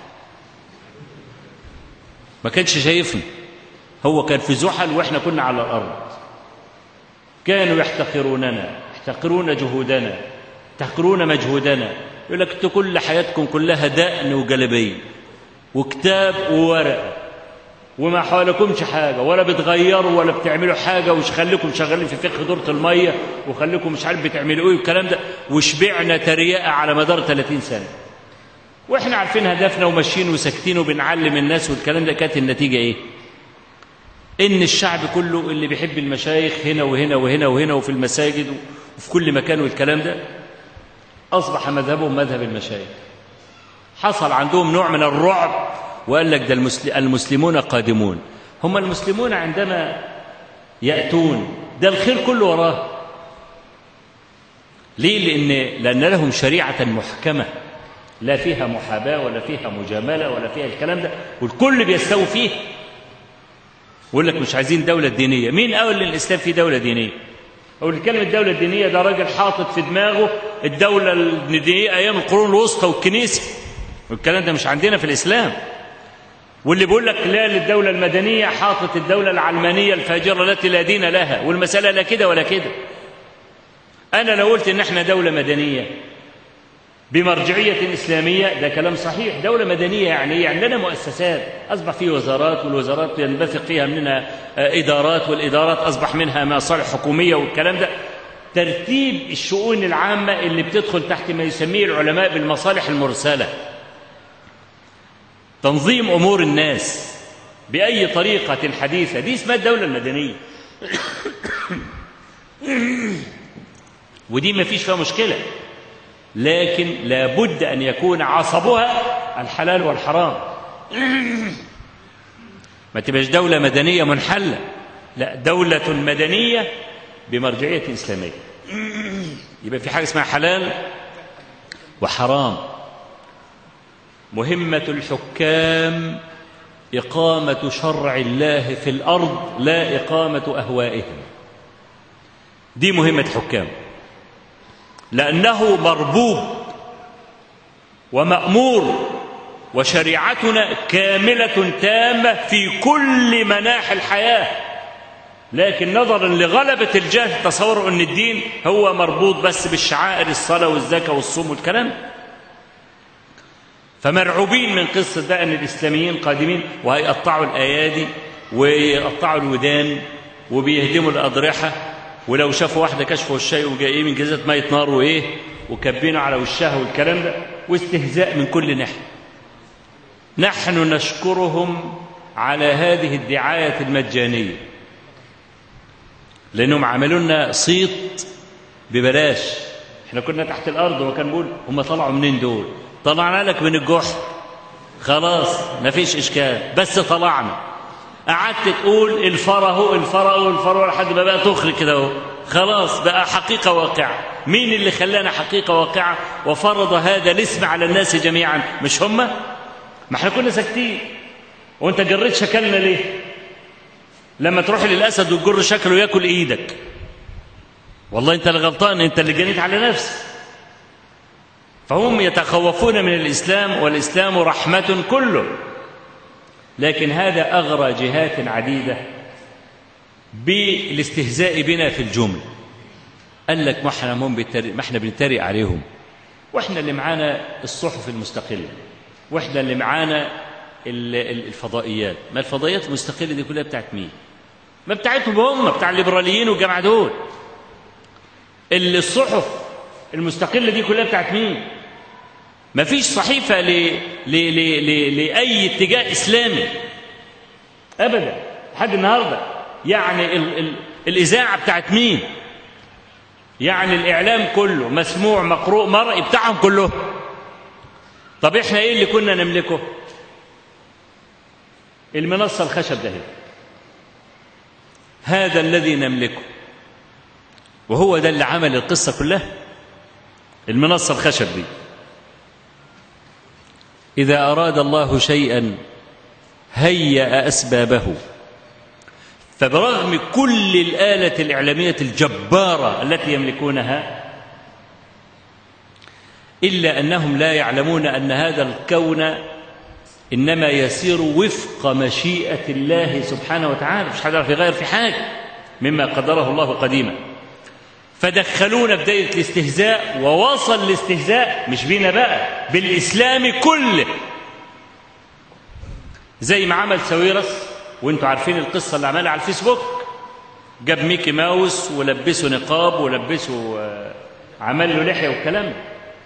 ما كانش شايفنا هو كان في زحل واحنا كنا على الارض كانوا يحتقروننا يحتقرون جهودنا يحتقرون مجهودنا يقول لك انتوا كل حياتكم كلها دقن وجلبيه وكتاب وورقه وما حوالكمش حاجه ولا بتغيروا ولا بتعملوا حاجه وش خليكم شغالين في فقه دوره الميه وخليكم مش عارف بتعملوا ايه والكلام ده وشبعنا تريقه على مدار 30 سنه واحنا عارفين هدفنا وماشيين وساكتين وبنعلم الناس والكلام ده كانت النتيجه ايه ان الشعب كله اللي بيحب المشايخ هنا وهنا وهنا وهنا وفي المساجد وفي كل مكان والكلام ده اصبح مذهبهم مذهب المشايخ حصل عندهم نوع من الرعب وقال لك ده المسلمون قادمون هم المسلمون عندما ياتون ده الخير كله وراه ليه لان لان لهم شريعه محكمه لا فيها محاباة ولا فيها مجاملة ولا فيها الكلام ده والكل بيستوي فيه ويقول لك مش عايزين دولة دينية مين قال للإسلام في دولة دينية أو الكلمة الدولة الدينية ده راجل حاطط في دماغه الدولة الدينية أيام القرون الوسطى والكنيسة والكلام ده مش عندنا في الإسلام واللي بيقول لك لا للدولة المدنية حاطط الدولة العلمانية الفاجرة التي لا دين لها والمسألة لا كده ولا كده أنا لو قلت إن إحنا دولة مدنية بمرجعية إسلامية ده كلام صحيح دولة مدنية يعني يعني لنا مؤسسات أصبح في وزارات والوزارات ينبثق فيها منها إدارات والإدارات أصبح منها مصالح حكومية والكلام ده ترتيب الشؤون العامة اللي بتدخل تحت ما يسميه العلماء بالمصالح المرسلة تنظيم أمور الناس بأي طريقة حديثة دي اسمها الدولة المدنية ودي ما فيش فيها مشكلة لكن لابد أن يكون عصبها الحلال والحرام ما تبقاش دولة مدنية منحلة لا دولة مدنية بمرجعية إسلامية يبقى في حاجة اسمها حلال وحرام مهمة الحكام إقامة شرع الله في الأرض لا إقامة أهوائهم دي مهمة حكام لأنه مربوب ومأمور وشريعتنا كاملة تامة في كل مناحي الحياة لكن نظرا لغلبة الجهل تصوروا أن الدين هو مربوط بس بالشعائر الصلاة والزكاة والصوم والكلام فمرعوبين من قصة بقى أن الإسلاميين قادمين وهيقطعوا الأيادي ويقطعوا الودان وبيهدموا الأضرحة ولو شافوا واحدة كشفوا الشيء وجايين من جزات مية نار وإيه وكبينوا على وشها والكلام ده واستهزاء من كل ناحية نحن نشكرهم على هذه الدعاية المجانية لأنهم عملوا لنا صيت ببلاش احنا كنا تحت الأرض وكان بيقول هم طلعوا منين دول طلعنا لك من الجحر خلاص مفيش إشكال بس طلعنا قعدت تقول الفرا هو الفرا هو الفرا لحد ما بقى تخرج كده اهو خلاص بقى حقيقة واقعة مين اللي خلانا حقيقة واقعة وفرض هذا الاسم على الناس جميعا مش هم ما احنا كنا ساكتين وانت جريت شكلنا ليه لما تروح للأسد وتجر شكله ياكل ايدك والله انت اللي غلطان انت اللي جنيت على نفسك فهم يتخوفون من الإسلام والإسلام رحمة كله لكن هذا أغرى جهات عديدة بالاستهزاء بنا في الجملة قال لك ما احنا هم ما احنا بنتريق عليهم واحنا اللي معانا الصحف المستقلة واحنا اللي معانا الفضائيات ما الفضائيات المستقلة دي كلها بتاعت مين ما بتاعتهم هم بتاع الليبراليين والجماعة دول الصحف المستقلة دي كلها بتاعت مين ما فيش صحيفة ل... ل... ل... ل... لأي اتجاه إسلامي أبدا لحد النهاردة يعني ال... ال... الإذاعة بتاعت مين يعني الإعلام كله مسموع مقروء مرئي بتاعهم كله طب إحنا إيه اللي كنا نملكه المنصة الخشب ده هذا الذي نملكه وهو ده اللي عمل القصة كلها المنصة الخشب دي إذا أراد الله شيئا هيأ أسبابه فبرغم كل الآلة الإعلامية الجبارة التي يملكونها إلا أنهم لا يعلمون أن هذا الكون إنما يسير وفق مشيئة الله سبحانه وتعالى مش حد يعرف يغير في حاجة مما قدره الله قديما فدخلونا في دائرة الاستهزاء ووصل الاستهزاء مش بينا بقى بالإسلام كله زي ما عمل ساويرس وانتوا عارفين القصة اللي عملها على الفيسبوك جاب ميكي ماوس ولبسه نقاب ولبسه عمل له لحية والكلام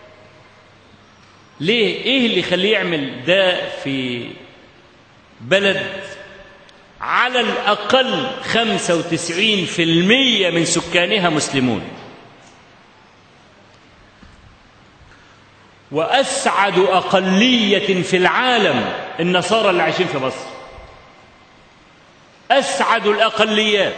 ليه ايه اللي يخليه يعمل ده في بلد على الأقل 95% من سكانها مسلمون وأسعد أقلية في العالم النصارى اللي عايشين في مصر أسعد الأقليات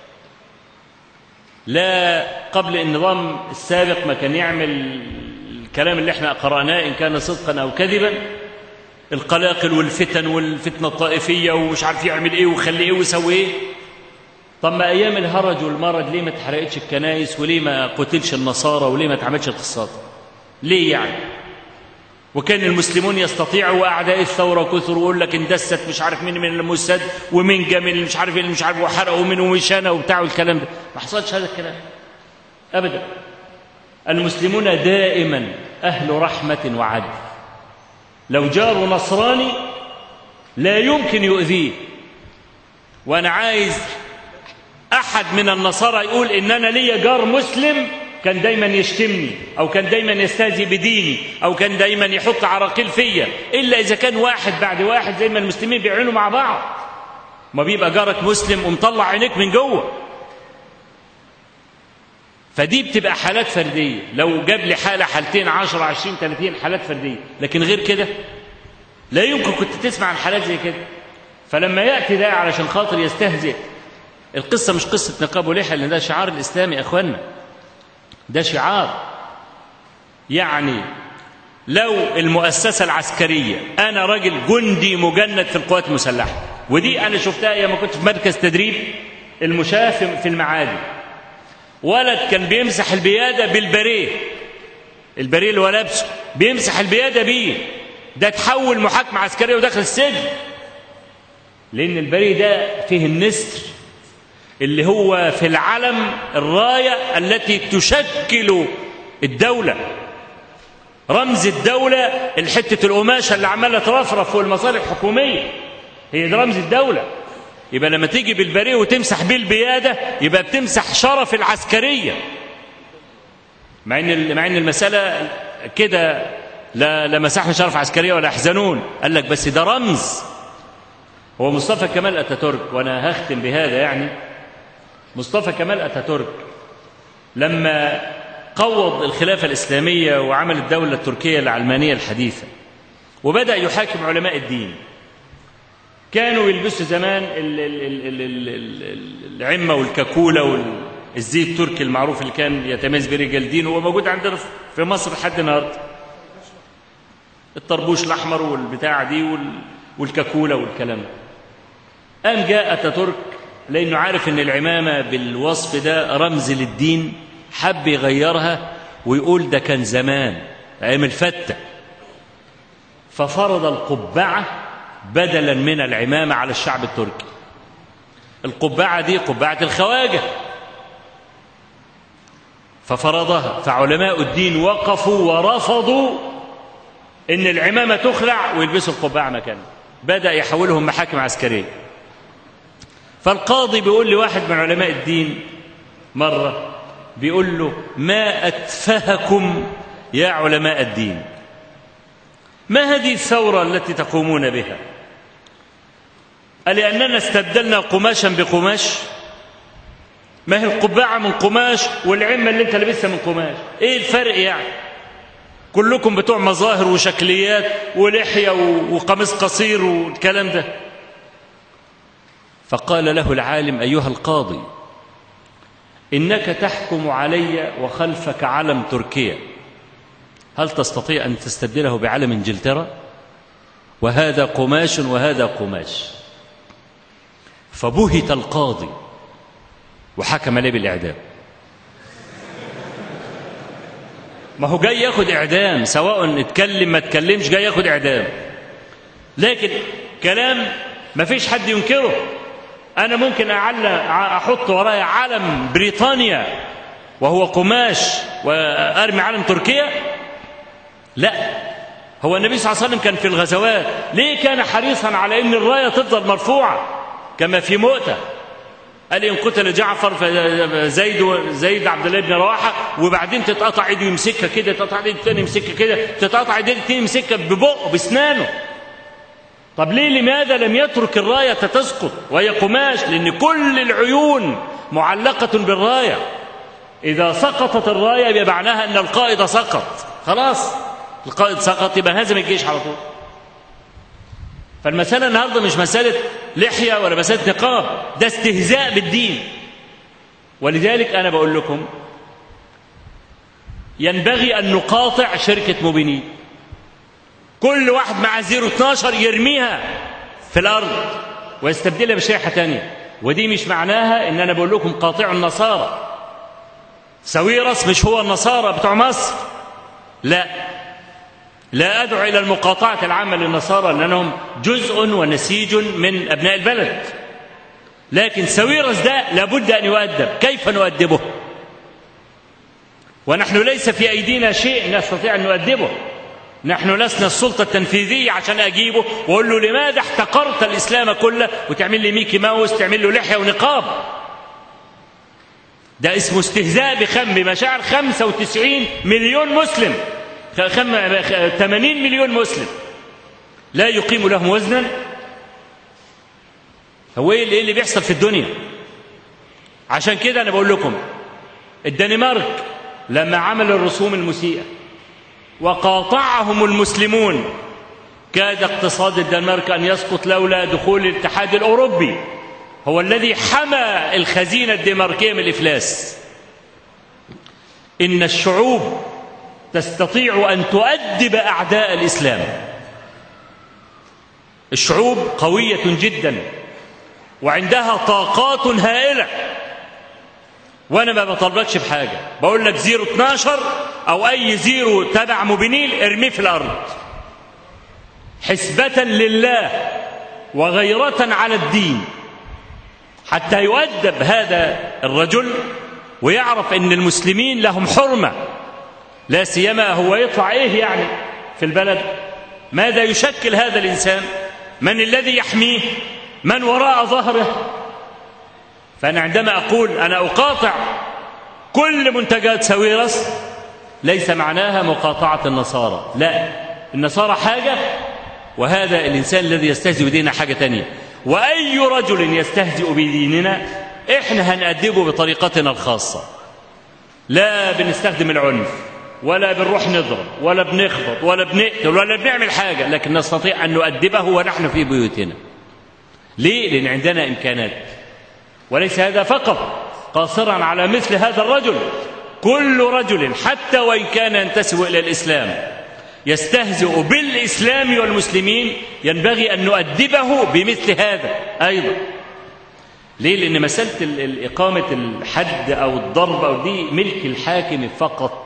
لا قبل النظام السابق ما كان يعمل الكلام اللي احنا قرأناه إن كان صدقا أو كذبا القلاقل والفتن والفتنة الطائفية ومش عارف يعمل ايه ويخلي ايه ويسوي ايه طب ما ايام الهرج والمرض ليه ما اتحرقتش الكنايس وليه ما قتلش النصارى وليه ما اتعملش القصات ليه يعني وكان المسلمون يستطيعوا واعداء الثوره كثر ويقول لك اندست مش عارف مين من المسد ومين جا من مش عارف مش عارف وحرقوا من ومشانه وبتاع الكلام ده ما حصلش هذا الكلام ابدا المسلمون دائما اهل رحمه وعدل لو جاره نصراني لا يمكن يؤذيه وانا عايز احد من النصارى يقول ان انا ليا جار مسلم كان دايما يشتمني او كان دايما يستهزئ بديني او كان دايما يحط عراقيل فيا الا اذا كان واحد بعد واحد زي ما المسلمين بيعملوا مع بعض ما بيبقى جارك مسلم ومطلع عينيك من جوه فدي بتبقى حالات فردية لو جاب لي حالة حالتين عشر عشرين ثلاثين حالات فردية لكن غير كده لا يمكن كنت تسمع عن حالات زي كده فلما يأتي ده علشان خاطر يستهزئ القصة مش قصة نقاب ولحية لأن ده شعار الإسلام يا إخوانا ده شعار يعني لو المؤسسة العسكرية أنا راجل جندي مجند في القوات المسلحة ودي أنا شفتها أيام ما كنت في مركز تدريب المشاة في- في المعادي ولد كان بيمسح البيادة بالبريه البريه اللي هو لابسه بيمسح البيادة بيه ده تحول محاكمة عسكرية ودخل السجن لأن البريه ده فيه النسر اللي هو في العلم الراية التي تشكل الدولة رمز الدولة الحتة القماشة اللي عمالة ترفرف فوق المصالح الحكومية هي ده رمز الدولة يبقى لما تيجي بالبريه وتمسح بيه البيادة يبقى بتمسح شرف العسكرية مع ان مع ان المسألة كده لا لا مسحنا شرف عسكرية ولا يحزنون قال لك بس ده رمز هو مصطفى كمال اتاتورك وانا هختم بهذا يعني مصطفى كمال اتاتورك لما قوض الخلافة الإسلامية وعمل الدولة التركية العلمانية الحديثة وبدأ يحاكم علماء الدين كانوا يلبسوا زمان ال- ال- ال- ال- ال- ال- العمة والكاكولة والزي التركي المعروف اللي كان يتميز برجال دين وهو موجود عندنا في مصر لحد النهارده الطربوش الأحمر والبتاع دي وال- والكاكولة والكلام ده قام جاء اتاتورك لانه عارف ان العمامه بالوصف ده رمز للدين حب يغيرها ويقول ده كان زمان ايام الفته ففرض القبعه بدلا من العمامه على الشعب التركي القبعه دي قبعه الخواجه ففرضها فعلماء الدين وقفوا ورفضوا ان العمامه تخلع ويلبسوا القبعه مكانها بدا يحولهم محاكم عسكريه فالقاضي بيقول لواحد من علماء الدين مرة بيقول له ما أتفهكم يا علماء الدين ما هذه الثورة التي تقومون بها ألأننا استبدلنا قماشا بقماش ما هي القبعة من قماش والعمة اللي انت لابسها من قماش ايه الفرق يعني كلكم بتوع مظاهر وشكليات ولحية وقميص قصير والكلام ده فقال له العالم أيها القاضي إنك تحكم علي وخلفك علم تركيا هل تستطيع أن تستبدله بعلم إنجلترا وهذا قماش وهذا قماش فبهت القاضي وحكم عليه بالإعدام ما هو جاي ياخد إعدام سواء اتكلم ما اتكلمش جاي ياخد إعدام لكن كلام ما فيش حد ينكره أنا ممكن أعلق أحط ورايا علم بريطانيا وهو قماش وأرمي علم تركيا لا هو النبي صلى الله عليه وسلم كان في الغزوات ليه كان حريصا على أن الراية تفضل مرفوعة كما في مؤتة قال إن قتل جعفر فزيد زيد عبد الله بن رواحة وبعدين تتقطع ايده يمسكها كده تتقطع ايده الثاني يمسكها كده تتقطع ايده الثاني يمسكها ببقه باسنانه طب ليه لماذا لم يترك الراية تسقط وهي قماش لأن كل العيون معلقة بالراية إذا سقطت الراية يبقى معناها أن القائد سقط خلاص القائد سقط يبقى هزم الجيش على طول فالمسألة النهاردة مش مسألة لحية ولا مسألة نقاب ده استهزاء بالدين ولذلك أنا بقول لكم ينبغي أن نقاطع شركة موبينيل كل واحد مع زيرو 12 يرميها في الأرض ويستبدلها بشريحة تانية ودي مش معناها إن أنا بقول لكم قاطعوا النصارى سويرس مش هو النصارى بتوع مصر لا لا أدعو إلى المقاطعة العامة للنصارى لأنهم جزء ونسيج من أبناء البلد لكن سويرس ده لابد أن يؤدب كيف نؤدبه ونحن ليس في أيدينا شيء نستطيع أن نؤدبه نحن لسنا السلطة التنفيذية عشان أجيبه وأقول له لماذا احتقرت الإسلام كله وتعمل لي ميكي ماوس تعمل له لحية ونقاب ده اسمه استهزاء بخم بمشاعر 95 مليون مسلم خم 80 مليون مسلم لا يقيم لهم وزنا هو ايه اللي بيحصل في الدنيا عشان كده انا بقول لكم الدنمارك لما عمل الرسوم المسيئه وقاطعهم المسلمون كاد اقتصاد الدنمارك ان يسقط لولا دخول الاتحاد الاوروبي هو الذي حمى الخزينة الدنماركية من الإفلاس إن الشعوب تستطيع أن تؤدب أعداء الإسلام الشعوب قوية جدا وعندها طاقات هائلة وأنا ما بطلبكش بحاجة بقول لك زيرو 12 أو أي زيرو تبع مبينيل ارميه في الأرض حسبة لله وغيرة على الدين حتى يؤدب هذا الرجل ويعرف ان المسلمين لهم حرمه لا سيما هو يطلع ايه يعني في البلد ماذا يشكل هذا الانسان من الذي يحميه من وراء ظهره فانا عندما اقول انا اقاطع كل منتجات ساويرس ليس معناها مقاطعه النصارى لا النصارى حاجه وهذا الانسان الذي يستهزئ بديننا حاجه تانيه واي رجل يستهزئ بديننا احنا هنأدبه بطريقتنا الخاصة لا بنستخدم العنف ولا بنروح نضرب ولا بنخبط ولا بنقتل ولا بنعمل حاجة لكن نستطيع أن نؤدبه ونحن في بيوتنا ليه؟ لأن عندنا إمكانات وليس هذا فقط قاصرا على مثل هذا الرجل كل رجل حتى وإن كان ينتسب إلى الإسلام يستهزئ بالإسلام والمسلمين ينبغي أن نؤدبه بمثل هذا أيضا ليه؟ لأن مسألة إقامة الحد أو الضرب أو دي ملك الحاكم فقط.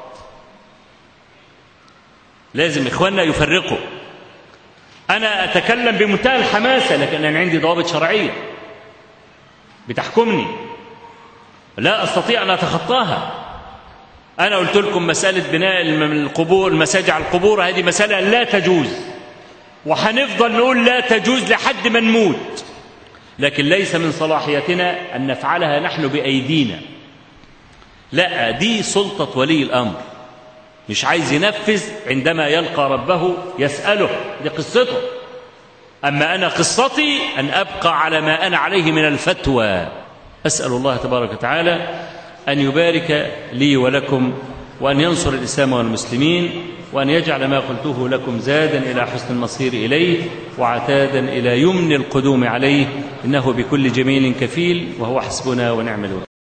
لازم إخواننا يفرقوا. أنا أتكلم بمنتهى الحماسة لكن أنا عندي ضوابط شرعية بتحكمني. لا أستطيع أن أتخطاها. أنا قلت لكم مسألة بناء القبور المساجد على القبور هذه مسألة لا تجوز. وهنفضل نقول لا تجوز لحد ما نموت. لكن ليس من صلاحيتنا أن نفعلها نحن بأيدينا لا دي سلطة ولي الأمر مش عايز ينفذ عندما يلقى ربه يسأله دي قصته أما أنا قصتي أن أبقى على ما أنا عليه من الفتوى أسأل الله تبارك وتعالى أن يبارك لي ولكم وأن ينصر الإسلام والمسلمين وأن يجعل ما قلته لكم زادا إلى حسن المصير إليه وعتادا إلى يمن القدوم عليه إنه بكل جميل كفيل وهو حسبنا ونعم الوكيل